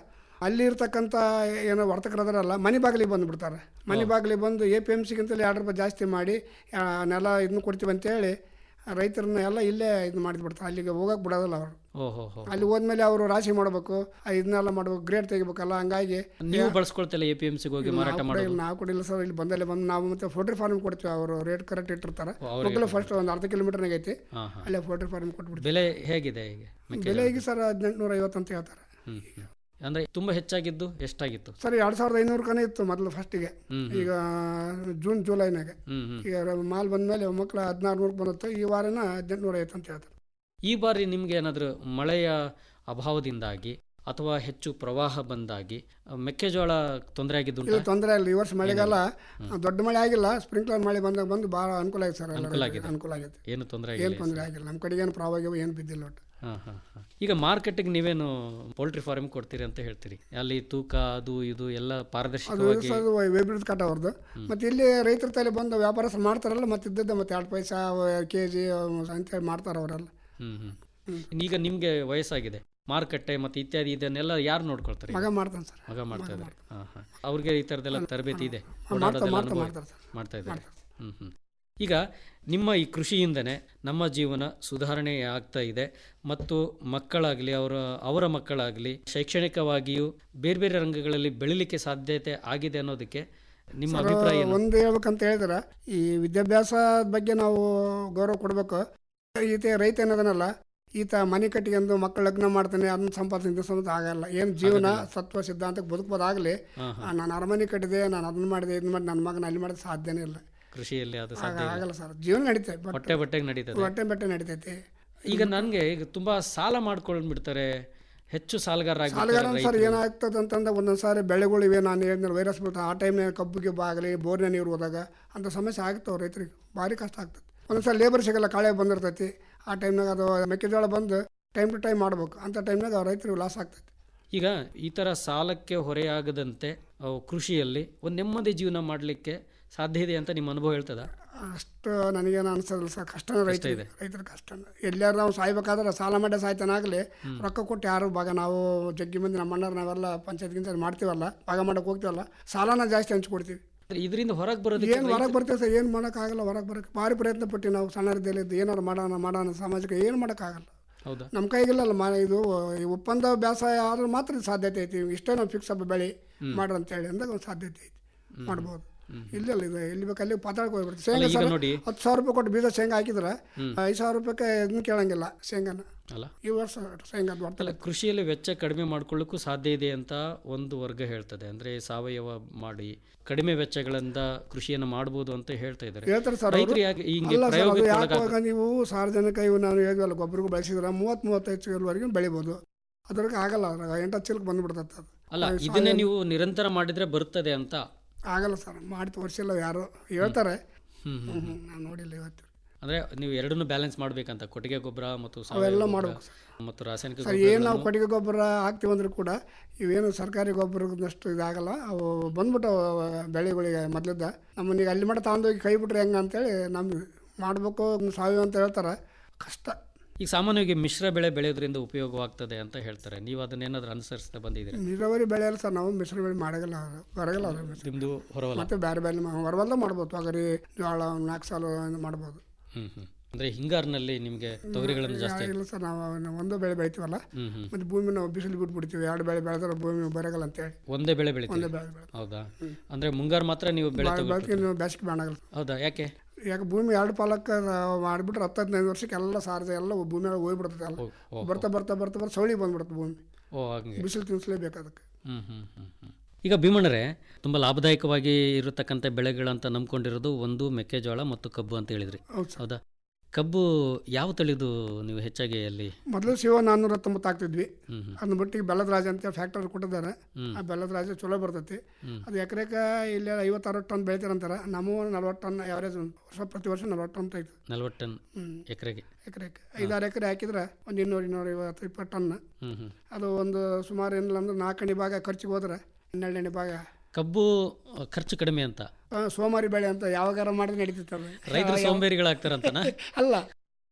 Speaker 16: ಅಲ್ಲಿ ಇರ್ತಕ್ಕಂಥ ಏನೋ ವರ್ತಕರದಾರಲ್ಲ ಮನೆ ಬಾಗಿಲಿಗೆ ಬಂದುಬಿಡ್ತಾರೆ ಮನೆ ಬಾಗಿಲಿಗೆ ಬಂದು ಎ ಪಿ ಎಮ್ ಸಿಗಿಂತಲೇ ಎರಡು ರೂಪಾಯಿ ಜಾಸ್ತಿ ಮಾಡಿ ಆ, ನೆಲ ಇದನ್ನ ಕೊಡ್ತೀವಿ ಅಂತೇಳಿ ರೈತರನ್ನ ಎಲ್ಲ ಇಲ್ಲೇ ಇದು ಮಾಡಿಬಿಡ್ತಾರೆ ಅಲ್ಲಿಗೆ ಹೋಗಕ್ಕೆ ಬಿಡೋದಿಲ್ಲ ಅವರು
Speaker 1: ಓಹೋ ಹೋ
Speaker 16: ಅಲ್ಲಿ ಹೋದ್ಮೇಲೆ ಅವರು ರಾಶಿ ಮಾಡಬೇಕು ಇದನ್ನೆಲ್ಲ ಮಾಡಬೇಕು ಗ್ರೇಡ್ ತೆಗಿಬೇಕಲ್ಲ ಹಂಗಾಗಿ
Speaker 1: ನೀವು ಬಳಸ್ಕೊಳ್ತಿಲ್ಲ ಎ ಪಿ ಎಂ ಸಿಗೆ ಹೋಗಿ
Speaker 16: ಇಲ್ಲ,
Speaker 1: ಮಾರಾಟ
Speaker 16: ನಾವು
Speaker 1: ಮಾಡೋದು
Speaker 16: ಕೊಡಿಲ್ಲ, ನಾವು ಕೊಡಿಲ್ಲ ಸರ್ ಇಲ್ಲಿ ಬಂದಲ್ಲೇ ಬಂದು ನಾವು ಮತ್ತೆ ಪೋಲ್ಟ್ರಿ ಫಾರ್ಮ್ ಕೊಡ್ತೀವಿ ಅವರು ರೇಟ್ ಕರೆಕ್ಟ್ ಇಟ್ಟಿರ್ತಾರೆ
Speaker 1: ಓ, ಅವ್ರಿಗೆ
Speaker 16: ಮಕ್ಕಳು ಫಸ್ಟ್ ಒಂದು ಅರ್ಧ ಕಿಲೋಮೀಟರ್ನಾಗ ಐತಿ
Speaker 1: ಹಾಂ ಹಾಂ
Speaker 16: ಅಲ್ಲೇ ಪೋಲ್ಟ್ರಿ ಫಾರ್ಮ್ ಕೊಟ್ಬಿಡ್ತೀವಿ
Speaker 1: ಬೆಲೆ ಹೇಗಿದೆ ಈಗ
Speaker 16: ಬೆಲೆ ಈಗ ಸರ್ ಹದಿನೆಂಟುನೂರ ಐವತ್ತು ಅಂತ ಹೇಳ್ತಾರೆ
Speaker 1: ಹ್ಮ್ ಹ್ಮ್. ಅಂದ್ರೆ ತುಂಬಾ ಹೆಚ್ಚಾಗಿದ್ದು ಎಷ್ಟಾಗಿತ್ತು
Speaker 16: ಸರ್ ಎರಡು ಸಾವಿರದ ಐನೂರು ಕನೇ ಇತ್ತು ಮೊದಲು ಫಸ್ಟಿಗೆ
Speaker 1: ಹ್ಮ್,
Speaker 16: ಈಗ ಜೂನ್ ಜುಲೈನಾಗ
Speaker 1: ಹ್ಮ್ ಹ್ಮ್
Speaker 16: ಈಗ ಮಾಲ್ ಬಂದಮೇಲೆ ಮಕ್ಕಳು ಹದಿನಾರು ನೂರು ಬಂದಿತ್ತು ಈ ವಾರನ ಹದಿನೆಂಟುನೂರ ಐವತ್ತು ಅಂತ ಹೇಳ್ತಾರೆ
Speaker 1: ಈ ಬಾರಿ ನಿಮ್ಗೆ ಏನಾದರೂ ಮಳೆಯ ಅಭಾವದಿಂದಾಗಿ ಅಥವಾ ಹೆಚ್ಚು ಪ್ರವಾಹ ಬಂದಾಗಿ ಆ, ಮೆಕ್ಕೆಜೋಳ ತೊಂದರೆ
Speaker 16: ಇಲ್ಲ
Speaker 1: ಆಗಿದ್ದು
Speaker 16: ತೊಂದರೆ ಇಲ್ಲ ಈ ವರ್ಷ ಮಳೆಗಾಲ ದೊಡ್ಡ ಮಳೆ ಆಗಿಲ್ಲ ಸ್ಪ್ರಿಂಕ್ಲರ್ ಮಳೆ ಬಂದಾಗ ಬಂದು ಭಾಳ ಅನುಕೂಲ ಆಗಿದೆ ಸರ್
Speaker 1: ಅನುಕೂಲ
Speaker 16: ಎಲ್ಲರಿಗೂ.
Speaker 1: ಆಗಿದೆ
Speaker 16: ಅನುಕೂಲ ಆಗಿದೆ
Speaker 1: ಏನು ತೊಂದರೆ
Speaker 16: ಏನು
Speaker 1: ಆಗಿಲ್ಲ
Speaker 16: ತೊಂದರೆ ಆಗಿಲ್ಲ ನಮ್ಮ ಕಡೆಗೆ ಏನು ಪ್ರವಾಹ ಏನು ಬಿದ್ದಿಲ್ಲ ಒಟ್ಟು
Speaker 1: ಹಾಂ ಹಾಂ ಹಾಂ ಈಗ ಮಾರ್ಕೆಟಿಗೆ ನೀವೇನು ಪೋಲ್ಟ್ರಿ ಫಾರ್ಮ್ ಕೊಡ್ತೀರಿ ಅಂತ ಹೇಳ್ತೀರಿ ಅಲ್ಲಿ ತೂಕ ಅದು ಇದು ಎಲ್ಲ
Speaker 16: ಅದು
Speaker 1: ಪಾರದರ್ಶಕವಾಗಿ
Speaker 16: ಸರ್ ವೈಬ್ರಿಡ್ ಕಟ್ ಅವ್ರದ್ದು ಮತ್ತು ಇಲ್ಲಿ ರೈತರ ತಲೆ ಬಂದು ವ್ಯಾಪಾರಸ್ಥರು ಮಾಡ್ತಾರಲ್ಲ ಮತ್ತೆ ಇದ್ದದ್ದೇ ಮತ್ತೆ ಎರಡು ಪೈಸಾ ಕೆ ಜಿ ಅಂತೇಳಿ ಮಾಡ್ತಾರೆ ಅವರೆಲ್ಲ
Speaker 1: ಹ್ಮ್ ಹ್ಮ್ ಈಗ ನಿಮ್ಗೆ ವಯಸ್ಸಾಗಿದೆ ಮಾರುಕಟ್ಟೆ ಮತ್ತೆ ಇತ್ಯಾದಿ ಇದನ್ನೆಲ್ಲ ಯಾರು ನೋಡ್ಕೊಳ್ತಾರೆ
Speaker 16: ಮಗ ಮಾಡ್ತಾನೆ ಸರ್
Speaker 1: ಮಗ ಮಾಡ್ತಾ ಇದ್ದಾರೆ ಹಾಂ ಹಾಂ ಅವ್ರಿಗೆ ಈ ಥರದ್ದೆಲ್ಲ ತರಬೇತಿ ಇದೆ
Speaker 16: ಮಾಡ್ತಾ-
Speaker 1: ಓಡಾಡೋದೆಲ್ಲ
Speaker 16: ಮಾಡ್ತಾ-
Speaker 1: ಅನುಭವ
Speaker 16: ಮಾಡ್ತಾರೆ ಸರ್.
Speaker 1: ಮಾಡ್ತಾ ಇದ್ದಾರೆ ಹ್ಮ್ ಹ್ಮ್ ಈಗ ನಿಮ್ಮ ಈ ಕೃಷಿಯಿಂದನೇ ನಮ್ಮ ಜೀವನ ಸುಧಾರಣೆ ಆಗ್ತಾ ಇದೆ ಮತ್ತು ಮಕ್ಕಳಾಗಲಿ ಅವರ ಅವರ ಮಕ್ಕಳಾಗಲಿ ಶೈಕ್ಷಣಿಕವಾಗಿಯೂ ಬೇರೆ ಬೇರೆ ರಂಗಗಳಲ್ಲಿ ಬೆಳಿಲಿಕ್ಕೆ ಸಾಧ್ಯತೆ ಆಗಿದೆ ಅನ್ನೋದಕ್ಕೆ ನಿಮ್ಮ
Speaker 16: ಸರ್,
Speaker 1: ಅಭಿಪ್ರಾಯ ಏನು
Speaker 16: ಒಂದು ಹೇಳ್ಬೇಕಂತ ಹೇಳಿದ್ರೆ ಈ ವಿದ್ಯಾಭ್ಯಾಸದ ಬಗ್ಗೆ ನಾವು ಗೌರವ ಕೊಡಬೇಕು ಈತ ರೈತ ಏನದನಲ್ಲ ಈತ ಮನೆ ಕಟ್ಟಿಗೆಂದು ಮಕ್ಕಳು ಲಗ್ನ ಮಾಡ್ತಾನೆ ಅದನ್ನ ಸಂಪಾದನೆ ಇದು ಸಂಪಾದನೆ ಆಗಲ್ಲ ಏನು ಜೀವನ ಸತ್ವ ಸಿದ್ಧಾಂತಕ್ಕೆ ಬದುಕ್ಬೋದಾಗಲಿ
Speaker 1: ಹಾ, ಹಾ.
Speaker 16: ನಾನು ಅರಮನೆ ಕಟ್ಟಿದೆ ನಾನು ಅದನ್ನ ಮಾಡಿದೆ ಇದನ್ನ ಮಾಡಿ ನನ್ನ ಮಗನ ಅಲ್ಲಿ ಮಾಡೋದು ಸಾಧ್ಯನೇ ಇಲ್ಲ
Speaker 1: ಕೃಷಿಯಲ್ಲಿ ಅದು
Speaker 16: ಆಗ-
Speaker 1: ಸಾಧ್ಯ ಇಲ್ಲ.
Speaker 16: ಆಗಲ್ಲ ಸರ್ ಜೀವನ ನಡೀತದೆ but
Speaker 1: ಹೊಟ್ಟೆ ಬಟ್ಟೆಗೆ ನಡೀತದೆ
Speaker 16: ಹೊಟ್ಟೆ ಬಟ್ಟೆ ನಡೀತೈತಿ
Speaker 1: ಈಗ ನನಗೆ ಈಗ ತುಂಬಾ ಸಾಲ ಮಾಡ್ಕೊಂಡ್ಬಿಡ್ತಾರೆ ಹೆಚ್ಚು ಸಾಲಗಾರ
Speaker 16: ಸಾಲಗಾರ ಸರ್ ಏನಾಗ್ತದೆ ಅಂತಂದ್ರೆ ಒಂದೊಂದು ಸಾರಿ ಬೆಳೆಗಳು ಇವೆ ನಾನು ಹೇಳಿದ್ಮೇಲೆ ವೈರಸ್ ಬರ್ತದೆ ಆ ಟೈಮ್ನಾಗ ಕಬ್ಬಿಗೆ ಬಾಗಲಿ ಬೋರ್ನ ನೀರು ಹೋದಾಗ ಅಂಥ ಸಮಸ್ಯೆ ಆಗ್ತಾವೆ ರೈತರಿಗೆ ಭಾರಿ ಕಷ್ಟ ಆಗ್ತದೆ ಒಂದೊಂದು ಸಲ ಲೇಬರ್ ಸಿಗಲ್ಲ ಕಾಳೆ ಬಂದಿರ್ತೈತಿ ಆ ಟೈಮ್ನಾಗ ಅದು ಮೆಕ್ಕೆಜೋಳ ಬಂದು ಟೈಮ್ ಟು ಟೈಮ್ ಮಾಡ್ಬೇಕು ಅಂಥ ಟೈಮ್ನಾಗ ರೈತರಿಗೆ ಲಾಸ್ ಆಗ್ತೈತಿ
Speaker 1: ಈಗ ಈ ಥರ ಸಾಲಕ್ಕೆ ಹೊರೆಯಾಗದಂತೆ ಅವು ಕೃಷಿಯಲ್ಲಿ ಒಂದು ನೆಮ್ಮದಿ ಜೀವನ ಮಾಡಲಿಕ್ಕೆ ಸಾಧ್ಯ ಇದೆ ಅಂತ ನಿಮ್ಮ ಅನುಭವ ಹೇಳ್ತದ
Speaker 16: ಅಷ್ಟು ನನಗೇನು ಅನ್ಸೋದಿಲ್ಲ ಸರ್ ಕಷ್ಟನೇ ರೈತ
Speaker 1: ಇದೆ.
Speaker 16: ರೈತರ ಕಷ್ಟ ಎಲ್ಲಾರು ನಾವು ಸಾಯ್ಬೇಕಾದ್ರೆ ಸಾಲ ಮಾಡಿ ಸಾಯ್ತಾನಾಗಲಿ ರೊಕ್ಕ ಕೊಟ್ಟು ಯಾರು ಭಾಗ ನಾವು ಜಗ್ಗಿ ಮಂದಿ ನಮ್ಮ ಅಣ್ಣರು ನಾವೆಲ್ಲ ಪಂಚಾಯತ್ಗಿಂತ ಮಾಡ್ತೀವಲ್ಲ ಭಾಗ ಮಾಡಕ್ಕೆ ಹೋಗ್ತೀವಲ್ಲ ಸಾಲನ ಜಾಸ್ತಿ ಹಂಚ್ಕೊಡ್ತೀವಿ
Speaker 1: ಇದರಿಂದ ಹೊರಗೆ ಬರೋದಕ್ಕೆ
Speaker 16: ಏನು ಹೊರಗೆ ಬರ್ತೇವೆ ಸರ್ ಏನು ಮಾಡೋಕ್ಕಾಗಲ್ಲ ಹೊರಗೆ ಬರೋಕ್ಕೆ ಭಾರಿ ಪ್ರಯತ್ನ ಪಟ್ಟು ನಾವು ಸಣ್ಣರಿದ್ದಲ್ಲಿದ್ದು ಏನಾರು ಮಾಡೋಣ ಮಾಡೋಣ ಸಮಾಜಕ ಏನು ಮಾಡೋಕ್ಕಾಗಲ್ಲ
Speaker 1: ಹೌದಾ
Speaker 16: ನಮ್ಮ ಕೈಗಿಲ್ಲಲ್ಲ ಮಾ ಇದು ಈ ಒಪ್ಪಂದ ಬೇಸಾಯ ಆದ್ರೆ ಮಾತ್ರ ಇದು ಸಾಧ್ಯತೆ ಐತಿ ಇಷ್ಟೇ ನಾವು ಫಿಕ್ಸ್ ಅಪ್ ಬೆಳೆ ಮಾಡ್ರಿ ಅಂತೇಳಿ ಅಂದಾಗ ಒಂದು ಸಾಧ್ಯತೆ ಐತಿ ಮಾಡ್ಬೋದು ಇಲ್ಲಲ್ಲ ಇದು ಎಲ್ಲಿ ಬೇಕು ಅಲ್ಲಿ ಪಾತಾಳಕ್ಕೆ ಹೋಗ್ಬಿಡ್ತೀವಿ ಶೇಂಗಾ
Speaker 1: ಈಗ
Speaker 16: ಸರ್
Speaker 1: ನೋಡಿ.
Speaker 16: ಹತ್ತು ಸಾವಿರ ರೂಪಾಯಿ ಕೊಟ್ಟು ಬೀಜ ಶೇಂಗಾ ಹಾಕಿದ್ರೆ ಐದು ಸಾವಿರ ರೂಪಾಯಿಗೆ ಇದನ್ನ ಕೇಳಂಗಿಲ್ಲ ಶೇಂಗಾನ
Speaker 1: ಅಲ್ಲ
Speaker 16: ಈ ವರ್ಷ ಶೇಂಗಾ
Speaker 1: ಅಲ್ಲ ಕೃಷಿಯಲ್ಲಿ ವೆಚ್ಚ ಕಡಿಮೆ ಮಾಡ್ಕೊಳ್ಳಿಕ್ಕೂ ಸಾಧ್ಯ ಇದೆ ಅಂತ ಒಂದು ವರ್ಗ ಹೇಳ್ತದೆ ಅಂದ್ರೆ ಸಾವಯವ ಮಾಡಿ ಕಡಿಮೆ ವೆಚ್ಚಗಳಿಂದ ಕೃಷಿಯನ್ನು ಮಾಡ್ಬೋದು ಅಂತ ಹೇಳ್ತಾ ಇದ್ದಾರೆ
Speaker 16: ಹೇಳ್ತಾರೆ ಸರ್
Speaker 1: ರೈತರು ಯಾಕೆ ಹಿಂಗೆ
Speaker 16: ಅಲ್ಲ ಸರ್ ಅದು
Speaker 1: ಪ್ರಯೋಗಕ್ಕೆ
Speaker 16: ಯಾಕೆ
Speaker 1: ಒಳಗಾಗ-
Speaker 16: ಇವಾಗ ನೀವು ಸಾರ್ವಜನಿಕ ಇವು ನಾನು ಹೇಳಿದ್ವಲ್ಲ ಗೊಬ್ಬರಗೂ ಬಳಸಿದ್ರೆ ಮೂವತ್ತು ಮೂವತ್ತೈದು ಚೀಲವರೆಗೂ ಬೆಳಿಬೋದು ಅದ್ರಾಗ ಆಗಲ್ಲ ಅದ್ರಾಗ ಎಂಟತ್ತು ಚೀಲಕ್ಕೆ ಬಂದ್ಬಿಡ್ತದೆ ಅದು
Speaker 1: ಅಲ್ಲ
Speaker 16: ಅದು
Speaker 1: ಇದನ್ನೇ
Speaker 16: ಸಾವಯವ-
Speaker 1: ನೀವು ನಿರಂತರ ಮಾಡಿದ್ರೆ ಬರ್ತದೆ ಅಂತ
Speaker 16: ಆಗಲ್ಲ ಸರ್ ಮಾಡಿ ತೋರಿಸಿಲ್ಲ ಯಾರು ಹೇಳ್ತಾರೆ
Speaker 1: ಹ್ಮ್, ಹ್ಮ್,
Speaker 16: ಹ್ಮ್, ನಾನು ನೋಡಿಲ್ಲ ಇವತ್ತು
Speaker 1: ಅಂದ್ರೆ ನೀವು ಎರಡನ್ನೂ ಬ್ಯಾಲೆನ್ಸ್ ಮಾಡ್ಬೇಕಂತ ಕೊಟ್ಟಿಗೆ ಗೊಬ್ಬರ ಮತ್ತು
Speaker 16: ಅವೆಲ್ಲ
Speaker 1: ಸಾವಯವ ಗೊಬ್ಬರ
Speaker 16: ಮಾಡ್ಬೇಕು
Speaker 1: ಮತ್ತು ರಾಸಾಯನಿಕ
Speaker 16: ಸರ್ ಏನು ನಾವು
Speaker 1: ಗೊಬ್ಬರಗಳನ್ನು-
Speaker 16: ಕೊಟ್ಟಿಗೆ ಗೊಬ್ಬರ ಹಾಕ್ತೀವಂದ್ರೂ ಕೂಡ ಇವೇನು ಸರ್ಕಾರಿ ಗೊಬ್ಬರದಷ್ಟು ಇದಾಗಲ್ಲ ಅವು ಬಂದ್ಬಿಟ್ಟು ಬೆಳೆಗಳಿಗೆ ಮೊದಲಿದ್ದ ನಮ್ಮನ್ನೀಗ ಅಲ್ಲಿ ಮಟ್ಟ ತಗೊಂಡೋಗಿ ಕೈ ಬಿಟ್ರೆ ಹೆಂಗೆ ಅಂತೇಳಿ ನಮ್ಗೆ ಮಾಡಬೇಕು ಸಾವಯವ ಅಂತ ಹೇಳ್ತಾರೆ ಕಷ್ಟ
Speaker 1: ಈಗ ಸಾಮಾನ್ಯವಾಗಿ ಮಿಶ್ರ ಬೆಳೆ ಬೆಳೆಯೋದ್ರಿಂದ ಉಪಯೋಗವಾಗ್ತದೆ ಅಂತ ಹೇಳ್ತಾರೆ ನೀವು ಅದನ್ನೇನಾದ್ರೂ ಅನುಸರಿಸ್ತಾ ಬಂದಿದ್ದೀರಾ
Speaker 16: ನೀರಾವರಿ ಬೆಳೆಯಲ್ಲ ಸರ್ ನಾವು ಮಿಶ್ರ ಬೆಳೆ ಮಾಡಲ್ಲ ಬರಗಲ್ಲ ಅದು ಮಿಶ್ರ
Speaker 1: ನಿಮ್ದು ಹೊರವಲ್ಲ
Speaker 16: ಮತ್ತೆ ಬೇರೆ ಬೇರೆ ಹೊರವಲ್ಲ ಮಾಡ್ಬೋದು ತೊಗರಿ ಜೋಳ ನಾಲ್ಕು ಸಾಲು ಮಾಡ್ಬೋದು
Speaker 1: ಹ್ಮ್ ಹ್ಮ್ ಅಂದ್ರೆ ಹಿಂಗಾರಿನಲ್ಲಿ ನಿಮಗೆ ತೊಗರಿಗಳನ್ನು ಜಾಸ್ತಿ
Speaker 16: ಇಲ್ಲ ಸರ್ ನಾವು ನಾವು ಒಂದು ಬೆಳೆ ಬೆಳಿತೀವಲ್ಲ
Speaker 1: ಹ್ಮ್ ಹ್ಮ್
Speaker 16: ಮತ್ತೆ ಭೂಮಿ ನಾವು ಬಿಸಿಲು ಬಿಟ್ಬಿಡ್ತೀವಿ ಎರಡು ಬೆಳೆ ಬೆಳೆದ್ರೆ ಭೂಮಿ ಬರಗಲ್ಲ ಅಂತೇಳಿ
Speaker 1: ಒಂದೇ ಬೆಳೆ
Speaker 16: ಒಂದೇ
Speaker 1: ಬೆಳಿತೀವಿ
Speaker 16: ಬೆಳೆ ಬೆಳೆ
Speaker 1: ಹೌದಾ ಅಂದ್ರೆ ಮುಂಗಾರು ಮಾತ್ರ ನೀವು ಬೆಳೆ
Speaker 16: ಬೆಳಗ್ಗೆ
Speaker 1: ತಗೊಳ್ತೀರಿ
Speaker 16: ಬೇಸಿಗೆ ಮಾಡಲ್ಲ
Speaker 1: ಹೌದಾ ಯಾಕೆ
Speaker 16: ಯಾಕೆ ಭೂಮಿ ಎರಡು ಪಾಲಕ್ಕೆ ಮಾಡಿಬಿಟ್ರೆ ಹತ್ತು ಹದಿನೈದು ವರ್ಷಕ್ಕೆ ಎಲ್ಲ ಸಾರ್ಜ ಎಲ್ಲ ಭೂಮಿ ಒಳಗೆ ಹೋಗ್ಬಿಡ್ತದೆ ಎಲ್ಲ
Speaker 1: ಓ,
Speaker 16: ಬರ್ತಾ ಬರ್ತಾ ಬರ್ತಾ ಬರ್ತಾ ಸೌಳಿ ಬಂದ್ಬಿಡುತ್ತೆ ಭೂಮಿ
Speaker 1: ಓ ಹಂಗೆ
Speaker 16: ಬಿಸಿಲು ತಿನ್ನಿಸ್ಲೇಬೇಕು ಅದಕ್ಕೆ
Speaker 1: ಹ್ಮ್ ಹ್ಮ್ ಹ್ಮ್ ಹ್ಮ್. ಈಗ ಭೀಮಣ್ಣರೇ ತುಂಬ ಲಾಭದಾಯಕವಾಗಿ ಇರತಕ್ಕಂಥ ಬೆಳೆಗಳಂತ ನಂಬ್ಕೊಂಡಿರೋದು ಒಂದು ಮೆಕ್ಕೆಜೋಳ ಮತ್ತು ಕಬ್ಬು ಅಂತ ಹೇಳಿದ್ರಿ
Speaker 16: ಹೌದು ಸರ್.
Speaker 1: ಹೌದಾ ಕಬ್ಬು ಯಾವ ತಳಿದು ನೀವು ಹೆಚ್ಚಾಗಿ ಅಲ್ಲಿ
Speaker 16: ಮೊದಲು ಶಿವ ನಾನ್ನೂರ ಹತ್ತೊಂಬತ್ತು ಹಾಕ್ತಿದ್ವಿ
Speaker 1: ಹ್ಮ್ ಹ್ಮ್.
Speaker 16: ಅದನ್ನ ಬಿಟ್ಟು ಈಗ ಬೆಲ್ಲದ ರಾಜ ಅಂತ ಫ್ಯಾಕ್ಟರಿ ಕೊಟ್ಟಿದ್ದಾರೆ
Speaker 1: ಹ್ಮ್.
Speaker 16: ಆ ಬೆಲ್ಲದ ರಾಜ ಚಲೋ ಬರ್ತೈತಿ
Speaker 1: ಹ್ಮ್.
Speaker 16: ಅದು ಎಕರೆಗೆ ಇಲ್ಲಿ ಐವತ್ತಾರು ಟನ್ ಬೆಳಿತಾರಂತಾರೆ ನಮ್ಮ ನಲ್ವತ್ತು ಟನ್ ಯಾವರೇಜ್ ವರ್ಷ ಪ್ರತಿ ವರ್ಷ ನಲ್ವತ್ತು ಟನ್ ತೆಗಿತು
Speaker 1: ನಲ್ವತ್ತು ಟನ್
Speaker 16: ಹ್ಮ್.
Speaker 1: ಎಕರೆಗೆ
Speaker 16: ಎಕರೆಗೆ ಐದಾರು ಎಕರೆ ಹಾಕಿದ್ರೆ ಒಂದು ಇನ್ನೂರು ಇನ್ನೂರ ಐವತ್ತು ಇಪ್ಪತ್ತು ಟನ್
Speaker 1: ಹ್ಮ್ ಹ್ಮ್
Speaker 16: ಅದು ಒಂದು ಸುಮಾರು ಏನಿಲ್ಲ ಅಂದ್ರೆ ನಾಲ್ಕನೇ ಭಾಗ ಖರ್ಚಿಗೆ ಹೋದ್ರೆ ಹನ್ನೆರಡನೇ ಭಾಗ
Speaker 1: ಕಬ್ಬು ಅ, ಖರ್ಚು ಕಡಿಮೆ ಅಂತ
Speaker 16: ಆ, ಸೋಮಾರಿ ಬೆಳೆ ಅಂತ ಯಾವಾಗಾರ ಮಾಡಿದ್ರೆ ನಡೀತಿತ್ತು ಅದು.
Speaker 1: ರೈತರು
Speaker 16: ಯಾವ-
Speaker 1: ಸೋಂಬೇರಿಗಳಾಗ್ತಾರಂತನಾ
Speaker 16: ಅಲ್ಲ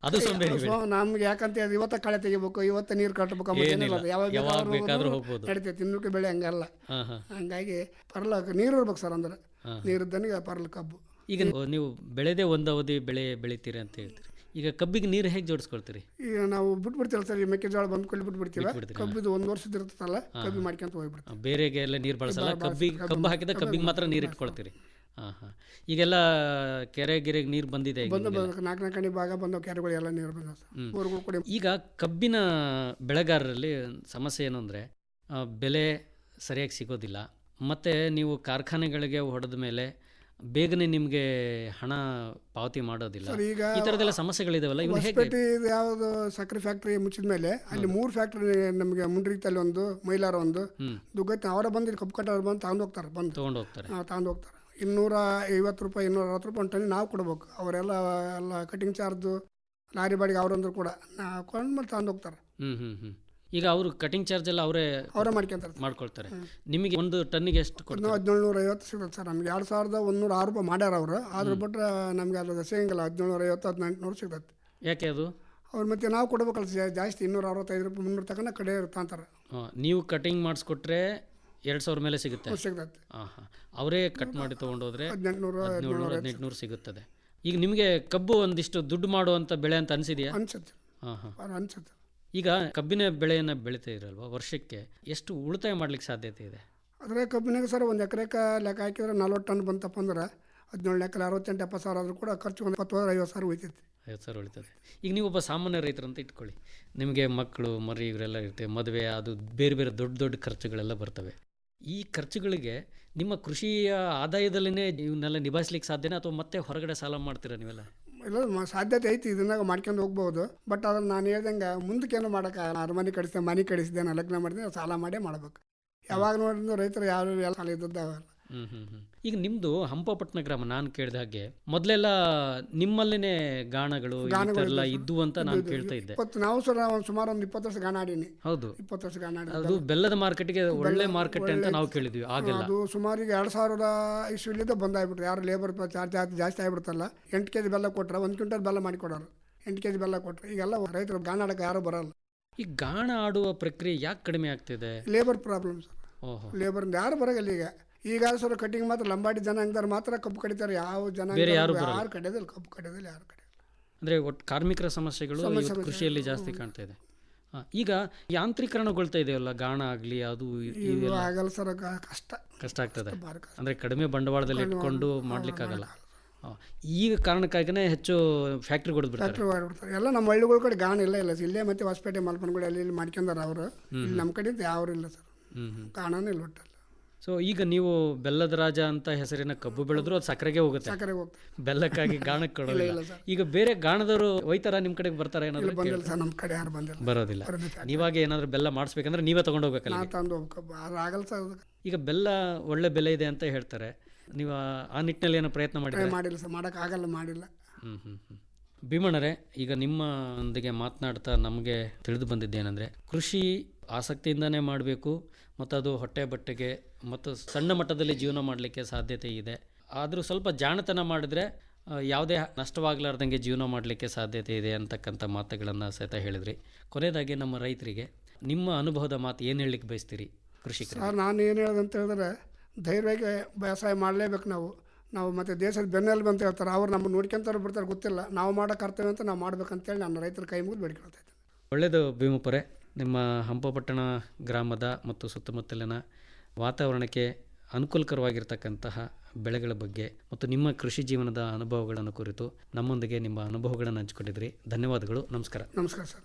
Speaker 1: ಅದು ಸೋಂಬೇರಿ ಬೇಡ.
Speaker 16: ಸೊ ನಮ್ಗೆ ಯಾಕಂತ ಹೇಳಿದ್ರೆ ಇವತ್ತ ಕಳೆ ತೆಗಿಬೇಕು ಇವತ್ತ ನೀರು ಕಟ್ಟಬೇಕು ಅನ್ನೋದು
Speaker 1: ಏನಿಲ್ಲ.
Speaker 16: ಏನಿಲ್ಲ ಅದು. ಯಾವಾಗ
Speaker 1: ಯಾವಾಗ
Speaker 16: ಬೇಕಾದ್ರೂ
Speaker 1: ಬೇಕಾದ್ರೂ
Speaker 16: ಹೋಗ್ಬೋದು,
Speaker 1: ಹೋಗ್ಬೋದು.
Speaker 16: ನಡೀತೈತೆ ತಿನ್ನೋಕೆ ಬೆಳೆ ಹಂಗಲ್ಲ
Speaker 1: ಹಾ, ಹಾ.
Speaker 16: ಹಂಗಾಗಿ ಪರ್ಲ ನೀರು ಇರ್ಬೇಕು ಸರ್ ಅಂದ್ರೆ
Speaker 1: ಹಾ.
Speaker 16: ನೀರಿದ್ದನಿಗೆ ಪರ್ಲ ಕಬ್ಬು
Speaker 1: ಈಗ ನೀವು ಬೆಳೆದೇ ಒಂದು ಅವಧಿ ಬೆಳೆ ಬೆಳಿತೀರಿ ಅಂತ ಹೇಳ್ತೀರಿ ಈಗ ಕಬ್ಬಿಗೆ ನೀರು ಹೇಗೆ ಜೋಡಿಸ್ಕೊಳ್ತೀರಿ
Speaker 16: ಈಗ ನಾವು ಬಿಟ್ಬಿಡ್ತೀವಲ್ಲ ಸರ್ ಈ ಮೆಕ್ಕೆಜೋಳ ಬಂದ್ ಕೊಲ್ಲಿ ಬಿಟ್ಬಿಡ್ತೀವಿ
Speaker 1: ಬಿಟ್ಬಿಡ್ತೀರಾ?
Speaker 16: ಕಬ್ಬಿದು ಒಂದು ವರ್ಷದ ಇರ್ತದಲ್ಲ
Speaker 1: ಹಾ,
Speaker 16: ಕಬ್ಬಿ
Speaker 1: ಹಾ.
Speaker 16: ಮಾಡ್ಕೊಂತ ಹೋಗ್ಬಿಡ್ತೀವಿ
Speaker 1: ಬೇರೆಗೆ ಎಲ್ಲ ನೀರು ಬಳಸಲ್ಲ
Speaker 16: ಬಳಸ-
Speaker 1: ಕಬ್ಬಿಗೆ
Speaker 16: ಕಬ್ಬು
Speaker 1: ಕಬ್ಬು ಹಾಕಿದ
Speaker 16: ಕಬ್ಬಿಗೆ
Speaker 1: ಕಬ್ಬಿಗೆ ಮಾತ್ರ ನೀರು
Speaker 16: ಮಾತ್ರ
Speaker 1: ಇಟ್ಕೊಳ್ತೀರಿ ಹಾಂ ಹಾಂ ಈಗೆಲ್ಲ ಕೆರೆ ಗಿರೆಗೆ ನೀರು ಬಂದಿದೆ ಈಗ
Speaker 16: ಬಂದು
Speaker 1: ನಿಮ್ಗೆಲ್ಲ.
Speaker 16: ಬಂದು ನಾಲ್ಕು ನಾಲ್ಕು ಕಣಿ ಭಾಗ ಬಂದವು ಕೆರೆಗಳು ಎಲ್ಲ ನೀರು ಬಂದವು ಸರ್
Speaker 1: ಹ್ಮ್.
Speaker 16: ಊರುಗಳು ಕೂಡ
Speaker 1: ಈಗ ಕಬ್ಬಿನ ಬೆಳೆಗಾರರಲ್ಲಿ ಸಮಸ್ಯೆ ಏನು ಅಂದರೆ ಬೆಲೆ ಸರಿಯಾಗಿ ಸಿಗೋದಿಲ್ಲ ಮತ್ತು ನೀವು ಕಾರ್ಖಾನೆಗಳಿಗೆ ಹೊಡೆದ ಮೇಲೆ ಬೇಗನೆ ನಿಮಗೆ ಹಣ ಪಾವತಿ ಮಾಡೋದಿಲ್ಲ
Speaker 16: ಸರ್, ಈಗ
Speaker 1: ಈ ಥರದ್ದೆಲ್ಲ ಸಮಸ್ಯೆಗಳಿದಾವಲ್ಲ ಇವ್ನು ಹೇಗೆ
Speaker 16: ಹೊಸಪೇಟೆ ಇದು ಯಾವುದು ಸಕ್ಕರೆ ಫ್ಯಾಕ್ಟ್ರಿ ಮುಚ್ಚಿದ ಮೇಲೆ ಅಲ್ಲಿ ಮೂರು ಫ್ಯಾಕ್ಟ್ರಿ ನಮಗೆ ಮುಂಡ್ರಿತಲ್ಲಿ ಒಂದು ಮೈಲಾರ ಒಂದು
Speaker 1: ಹ್ಮ್.
Speaker 16: ದುಗ್ಗತ್ತಿ ಅವರ ಬಂದು ಇಲ್ಲಿ ಕಬ್ಬು ಕಟ್ಟೋರು ಬಂದು ತಗೊಂಡು ಹೋಗ್ತಾರೆ ಬಂದು
Speaker 1: ತೊಗೊಂಡು ಹೋಗ್ತಾರೆ
Speaker 16: ತಗೊಂಡು ಹೋಗ್ತಾರೆ ಇನ್ನೂರ ಐವತ್ತು ರೂಪಾಯಿ ಇನ್ನೂರ ಅರವತ್ತು ರೂಪಾಯಿ ಒಂದು ಟನ್ ನಾವು ಕೊಡ್ಬೇಕು ಅವರೆಲ್ಲ ಎಲ್ಲ ಕಟಿಂಗ್ ಚಾರ್ಜು ಲಾರಿ ಬಾಡಿಗೆ ಅವ್ರಂದ್ರು ಕೂಡ ನಾವು ಕೊಂಡು ಮತ್ತೆ ತಗೊಂಡು ಹೋಗ್ತಾರೆ
Speaker 1: ಹ್ಞೂ ಹ್ಞೂ ಹ್ಞೂ ಈಗ ಅವರು ಕಟಿಂಗ್ ಚಾರ್ಜ್ ಎಲ್ಲ ಅವರೇ
Speaker 16: ಅವರೇ ಮಾಡ್ಕೊಂತಾರೆ
Speaker 1: ಮಾಡ್ಕೊಳ್ತಾರೆ ನಿಮಗೆ ಒಂದು ಟನ್ನಿಗೆ ಎಷ್ಟು
Speaker 16: ಇನ್ನೂ
Speaker 1: ಕೊಡ್ತಾರೆ
Speaker 16: ಹದಿನೇಳು ನೂರ ಐವತ್ತು ಸಿಗುತ್ತೆ ಸರ್ ನಮ್ಗೆ ಎರಡು ಸಾವಿರದ ಒಂದೂರ ಆರು ರೂಪಾಯಿ ಮಾಡ್ಯಾರ ಅವರು ಆದ್ರೆ ಬಿಟ್ರೆ ನಮಗೆ ಅದು ಸಿಗಂಗಿಲ್ಲ ಹದಿನೇಳು ನೂರ ಐವತ್ತು ಹದಿನೆಂಟು ನೂರು ಸಿಗುತ್ತೆ
Speaker 1: ಯಾಕೆ ಅದು
Speaker 16: ಅವ್ರು ಮತ್ತೆ ನಾವು ಕೊಡ್ಬೇಕಲ್ಲ ಜಾ- ಜಾಸ್ತಿ ಇನ್ನೂರ ಅರವತ್ತೈದು ರೂಪಾಯಿ ಮುನ್ನೂರು ತಗೊಂಡ ಕಡೆ ತಾಂತಾರೆ
Speaker 1: ಆ, ನೀವು ಕಟಿಂಗ್ ಮಾಡಿಸ್ಕೊಟ್ರೆ ಎರಡು ಸಾವಿರ ಮೇಲೆ ಸಿಗುತ್ತೆ
Speaker 16: ಹ್ಮ್, ಸಿಗುತ್ತೆ.
Speaker 1: ಹಾಂ ಹಾಂ ಅವರೇ ಕಟ್ ಮಾಡಿ ತೊಗೊಂಡೋದ್ರೆ
Speaker 16: ಹದಿನೆಂಟುನೂರು,
Speaker 1: ಹದಿನೇಳು
Speaker 16: ಹದಿನೇಳು
Speaker 1: ಹದಿನೆಂಟುನೂರು ಸಿಗುತ್ತದೆ ಈಗ ನಿಮಗೆ ಕಬ್ಬು ಒಂದಿಷ್ಟು ದುಡ್ಡು ಮಾಡುವಂಥ ಬೆಳೆ ಅಂತ ಅನಿಸಿದೆಯಾ
Speaker 16: ಅನ್ಸುತ್ತೆ
Speaker 1: ಹಾಂ ಹಾಂ
Speaker 16: ಅವ್ರು ಅನ್ಸುತ್ತೆ
Speaker 1: ಈಗ ಕಬ್ಬಿನ ಬೆಳೆಯನ್ನು ಬೆಳೀತಾ ಇರಲ್ವಾ ವರ್ಷಕ್ಕೆ ಎಷ್ಟು ಉಳಿತಾಯ ಮಾಡ್ಲಿಕ್ಕೆ ಸಾಧ್ಯತೆ ಇದೆ
Speaker 16: ಅದ್ರ ಕಬ್ಬಿನಾಗ ಸರ್ ಒಂದು ಎಕರೆಗೆ ಲೆಕ್ಕ ಹಾಕಿದ್ರೆ ನಲ್ವತ್ತು ಟನ್ ಬಂತಪ್ಪ ಅಂದ್ರೆ ಹದಿನೇಳು ಲೆಕ್ಕ ಅರವತ್ತೆಂಟು ಎಪ್ಪತ್ತು ಸಾವಿರ ಆದರೂ ಕೂಡ ಖರ್ಚು ಒಂದು ಇಪ್ಪತ್ತು ಐವತ್ತು ಸಾವಿರ ಹೋಯ್ತೈತಿ
Speaker 1: ಐವತ್ತು ಸಾವಿರ ಉಳಿತದೆ ಈಗ ನೀವು ಒಬ್ಬ ಸಾಮಾನ್ಯ ರೈತರು ಅಂತ ಇಟ್ಕೊಳ್ಳಿ ನಿಮಗೆ ಮಕ್ಕಳು ಮರಿ ಇವರೆಲ್ಲ ಇರ್ತವೆ ಮದುವೆ ಅದು ಬೇರೆ ಬೇರೆ ದೊಡ್ಡ ದೊಡ್ಡ ಖರ್ಚುಗಳೆಲ್ಲ ಬರ್ತವೆ ಈ ಖರ್ಚುಗಳಿಗೆ ನಿಮ್ಮ ಕೃಷಿಯ ಆದಾಯದಲ್ಲೇ ಇವನ್ನೆಲ್ಲ ನಿಭಾಯಿಸ್ಲಿಕ್ಕೆ ಸಾಧ್ಯನಾ ಅಥವಾ ಮತ್ತೆ ಹೊರಗಡೆ ಸಾಲ ಮಾಡ್ತೀರಾ ನೀವೆಲ್ಲ
Speaker 16: ಇಲ್ಲ ಮ- ಸಾಧ್ಯತೆ ಐತಿ ಇದನ್ನಾಗ ಮಾಡ್ಕೊಂಡು ಹೋಗ್ಬೋದು ಬಟ್ ಅದನ್ನ ನಾನು ಹೇಳ್ದಂಗೆ ಮುಂದಕ್ಕೇನು ಮಾಡೋಕೆ ಅರಮನೆ ಕಡಿಸಿದೆ ಮನೆ ಕಡಿಸಿದೆ ನಾನು ಲಗ್ನ ಮಾಡಿದೆ ಸಾಲ ಮಾಡೇ ಮಾಡ್ಬೇಕು ಯಾವಾಗ ನೋಡಿದ್ರು ರೈತರು ಯಾವ ಎಲ್ಲ ಸಾಲ ಇದ್ದದ್ದಾವಲ್ಲ
Speaker 1: ಹ್ಮ್ ಹ್ಮ್ ಹ್ಮ್ ಈಗ ನಿಮ್ದು ಹಂಪಪಟ್ಟಣ ಗ್ರಾಮ ನಾನು ಕೇಳಿದ ಹಾಗೆ ಮೊದಲೆಲ್ಲ ನಿಮ್ಮಲ್ಲೇನೆ ಗಾಣಗಳು ಈ ಥರ
Speaker 16: ಗಾಣಗಳು
Speaker 1: ಎಲ್ಲ
Speaker 16: ಇದ್ವು
Speaker 1: ಇದ್ದು ಅಂತ ನಾನು
Speaker 16: ಇದು-
Speaker 1: ಕೇಳ್ತಾ ಇದ್ದೆ
Speaker 16: ಇಪ್ಪತ್ತು ನಾವು ಸರ್ ಒಂದು ಸುಮಾರು ಒಂದು ಇಪ್ಪತ್ತು ವರ್ಷ ಗಾಣ ಆಡೀನಿ
Speaker 1: ಹೌದು
Speaker 16: ಇಪ್ಪತ್ತು ವರ್ಷ ಗಾಣ ಆಡಿದ್ದೆ.
Speaker 1: ಅದು ಬೆಲ್ಲದ ಮಾರ್ಕೆಟ್ಗೆ ಒಳ್ಳೆ
Speaker 16: ಬೆಲ್ಲ-
Speaker 1: ಮಾರ್ಕೆಟ್ ಅಂತ
Speaker 16: ಒಳ್ಳೆ-
Speaker 1: ನಾವು ಕೇಳಿದ್ವಿ ಆಗೆಲ್ಲ
Speaker 16: ಅದು ಸುಮಾರು ಈಗ ಎರಡು ಸಾವಿರದ ಇಸ್ವಿಲಿಂದ ಬಂದಾಗ್ಬಿಟ್ರು ಯಾರು ಲೇಬರ್ ಚಾರ್ಜ್ ಜಾಸ್ತಿ ಜಾಸ್ತಿ ಆಗ್ಬಿಡ್ತಲ್ಲ ಎಂಟು ಕೆ ಜಿ ಬೆಲ್ಲ ಕೊಟ್ರೆ ಒಂದು ಕ್ವಿಂಟಲ್ ಬೆಲ್ಲ ಮಾಡಿ ಕೊಡೋರು ಎಂಟು ಕೆ ಜಿ ಬೆಲ್ಲ ಕೊಟ್ರೆ ಈಗೆಲ್ಲ ರೈತರು ಗಾಣ ಆಡಕ್ಕೆ ಯಾರು ಬರಲ್ಲ
Speaker 1: ಈ ಗಾಣ ಆಡುವ ಪ್ರಕ್ರಿಯೆ ಯಾಕೆ ಕಡಿಮೆ ಆಗ್ತಿದೆ
Speaker 16: ಲೇಬರ್ ಪ್ರಾಬ್ಲಮ್ ಸರ್
Speaker 1: ಓಹೋ
Speaker 16: ಲೇಬರ್ ಯಾರು ಬರಗಲ್ಲ ಈಗ ಈಗ ಸರ್ ಕಟಿಂಗ್ ಮಾತ್ರ ಲಂಬಾಡಿ ಜನಾಂಗದವ್ರು ಮಾತ್ರ ಕಬ್ಬು ಕಡಿತಾರೆ ಯಾವ ಜನ
Speaker 1: ಬೇರೆ ಯಾರು ಬರಲ್ಲ.
Speaker 16: ಯಾರು ಕಡಿಯೋದಿಲ್ಲ ಕಬ್ಬು ಕಡಿಯೋದಿಲ್ಲ ಯಾರು ಕಡಿಯೋದಿಲ್ಲ
Speaker 1: ಅಂದ್ರೆ ಒಟ್ಟು ಕಾರ್ಮಿಕರ ಸಮಸ್ಯೆಗಳು
Speaker 16: ಸಮಸ್ಯೆ-
Speaker 1: ಇವತ್ತು ಕೃಷಿಯಲ್ಲಿ ಜಾಸ್ತಿ ಕಾಣ್ತಾ ಇದೆ ಹಾ, ಈಗ ಯಾಂತ್ರೀಕರಣಗೊಳ್ತಾ ಇದೆಯಲ್ಲ ಗಾಣ ಆಗಲಿ ಅದು ಇ-
Speaker 16: ಇವು
Speaker 1: ಇದೆಲ್ಲ
Speaker 16: ಆಗಲ್ಲ ಸರ್ ಕ- ಕಷ್ಟ
Speaker 1: ಕಷ್ಟ ಆಗ್ತದೆ
Speaker 16: ಭಾರಿ ಕಷ್ಟ.
Speaker 1: ಅಂದ್ರೆ ಕಡಿಮೆ ಬಂಡವಾಳದಲ್ಲಿ
Speaker 16: ಬಂಡವಾಳ-
Speaker 1: ಇಟ್ಕೊಂಡು ಮಾಡ್ಲಿಕ್ಕಾಗಲ್ಲ ಹಾ. ಈ ಕಾರಣಕ್ಕಾಗಿನೇ ಹೆಚ್ಚು ಫ್ಯಾಕ್ಟ್ರಿ ಹೊಡೆದ್ಬಿಡ್ತಾರೆ
Speaker 16: ಫ್ಯಾಕ್ಟ್ರಿ ಮಾಡ್ಬಿಡ್ತಾರೆ ಎಲ್ಲ ನಮ್ಮ ಹಳ್ಳಿಗಳ ಕಡೆ ಗಾಣ ಇಲ್ಲ ಇಲ್ಲ ಇಲ್ಲೇ ಮತ್ತೆ ಹೊಸಪೇಟೆ ಮಲ್ಪನಗುಡಿ ಅಲ್ಲಿ ಇಲ್ಲಿ ಮಾಡ್ಕೊಂಡಾರ ಅವರು ಇಲ್ಲಿ ನಮ್ಮ ಕಡೆ ಯಾವ ಇಲ್ಲ ಸರ್
Speaker 1: ಹ್ಮ್ ಹ್ಮ್
Speaker 16: ಗಾಣನೇ ಇಲ್ಲ ಒಟ್ಟಲ್ಲ
Speaker 1: ಸೊ ಈಗ ನೀವು ಬೆಲ್ಲದ ರಾಜ ಅಂತ ಹೆಸರಿನ ಕಬ್ಬು ಬೆಳೆದ್ರು ಅದು ಸಕ್ಕರೆಗೆ ಹೋಗುತ್ತೆ
Speaker 16: ಸಕ್ಕರೆಗೆ ಹೋಗ್ತದೆ.
Speaker 1: ಬೆಲ್ಲಕ್ಕಾಗಿ ಗಾಣಕ್ಕೆ
Speaker 16: ಇಲ್ಲ,
Speaker 1: ಕೊಡೋದಿಲ್ಲ
Speaker 16: ಇಲ್ಲ ಸರ್.
Speaker 1: ಈಗ ಬೇರೆ ಗಾಣದವರು ಒಯ್ತಾರ ನಿಮ್ಮ ಕಡೆಗೆ ಬರ್ತಾರ
Speaker 16: ಇಲ್ಲಿ
Speaker 1: ಏನಾದ್ರು
Speaker 16: ಬಂದಿಲ್ಲ
Speaker 1: ಕೇಳ್ತಾರೆ?
Speaker 16: ಸರ್ ನಮ್ಮ ಕಡೆ ಯಾರು ಬಂದಿಲ್ಲ
Speaker 1: ಬರೋದಿಲ್ಲ
Speaker 16: ಬರೋದು ಫ್ಯಾಕ್ಟ್ರಿ.
Speaker 1: ನೀವಾಗ ಏನಾದ್ರು ಬೆಲ್ಲ ಮಾಡಿಸ್ಬೇಕಂದ್ರೆ ನೀವೇ ತಗೊಂಡು ಹೋಗ್ಬೇಕಲ್ಲ
Speaker 16: ನಾ ತಂದು ಹೋಗ್ಬೇಕು ಅದು ಆಗಲ್ಲ ಸರ್ ಅದಕ್ಕೆ
Speaker 1: ಈಗ ಬೆಲ್ಲ ಒಳ್ಳೆ ಬೆಲೆ ಇದೆ ಅಂತ ಹೇಳ್ತಾರೆ ನೀವು ಆ- ಆ ನಿಟ್ಟಿನಲ್ಲಿ ಏನೋ ಪ್ರಯತ್ನ
Speaker 16: ಟ್ರೈ
Speaker 1: ಮಾಡಿದ್ರೆ
Speaker 16: ಮಾಡಿಲ್ಲ ಸರ್ ಮಾಡಕ್ಕೆ ಆಗಲ್ಲ ಮಾಡಿಲ್ಲ
Speaker 1: ಹ್ಮ್ ಹ್ಮ್ ಹ್ಮ್ ಭೀಮಣ್ಣರೇ ಈಗ ನಿಮ್ಮೊಂದಿಗೆ ಮಾತನಾಡ್ತಾ ನಮಗೆ ತಿಳಿದು ಬಂದಿದ್ದೇನೆಂದರೆ ಕೃಷಿ ಆಸಕ್ತಿಯಿಂದನೇ ಮಾಡಬೇಕು ಮತ್ತು ಅದು ಹೊಟ್ಟೆ ಬಟ್ಟೆಗೆ ಮತ್ತು ಸಣ್ಣ ಮಟ್ಟದಲ್ಲಿ ಜೀವನ ಮಾಡಲಿಕ್ಕೆ ಸಾಧ್ಯತೆ ಇದೆ ಆದರೂ ಸ್ವಲ್ಪ ಜಾಣತನ ಮಾಡಿದರೆ ಆ, ಯಾವುದೇ ನಷ್ಟವಾಗಲಾರ್ದಂಗೆ ಜೀವನ ಮಾಡಲಿಕ್ಕೆ ಸಾಧ್ಯತೆ ಇದೆ ಅಂತಕ್ಕಂಥ ಮಾತುಗಳನ್ನು ಸಹಿತ ಹೇಳಿದ್ರಿ ಕೊನೆಯದಾಗಿ ನಮ್ಮ ರೈತರಿಗೆ ನಿಮ್ಮ ಅನುಭವದ ಮಾತು ಏನು ಹೇಳಲಿಕ್ಕೆ ಬಯಸ್ತೀರಿ ಕೃಷಿಕರಿಗೆ
Speaker 16: ಸರ್ ನಾನು ಏನು ಹೇಳೋದು ಅಂತ ಹೇಳಿದ್ರೆ ಧೈರ್ಯವಾಗಿ ವ್ಯವಸಾಯ ಮಾಡಲೇಬೇಕು ನಾವು ನಾವು ಮತ್ತು ದೇಶದ ಬೆನ್ನೆಲುಬು ಅಂತ ಹೇಳ್ತಾರೆ ಅವ್ರು ನಮ್ಮನ್ನು ನೋಡ್ಕೊಂತಾರೆ ಬಿಡ್ತಾರೆ ಗೊತ್ತಿಲ್ಲ ನಾವು ಮಾಡೋ ಕರ್ತವ್ಯ ಅಂತ ನಾವು ಮಾಡ್ಬೇಕಂತೇಳಿ ನನ್ನ ರೈತರ ಕೈ ಮುಗಿದು ಬೇಡ್ಕೊಳ್ತಾ ಇದ್ದೀನಿ
Speaker 1: ಒಳ್ಳೆಯದು ಭೀಮಪುರೆ ನಿಮ್ಮ ಹಂಪಪಟ್ಟಣ ಗ್ರಾಮದ ಮತ್ತು ಸುತ್ತಮುತ್ತಲಿನ ವಾತಾವರಣಕ್ಕೆ ಅನುಕೂಲಕರವಾಗಿರ್ತಕ್ಕಂತಹ ಬೆಳೆಗಳ ಬಗ್ಗೆ ಮತ್ತು ನಿಮ್ಮ ಕೃಷಿ ಜೀವನದ ಅನುಭವಗಳನ್ನು ಕುರಿತು ನಮ್ಮೊಂದಿಗೆ ನಿಮ್ಮ ಅನುಭವಗಳನ್ನು ಹಂಚಿಕೊಂಡಿದ್ರಿ ಧನ್ಯವಾದಗಳು ನಮಸ್ಕಾರ
Speaker 16: ನಮಸ್ಕಾರ ಸರ್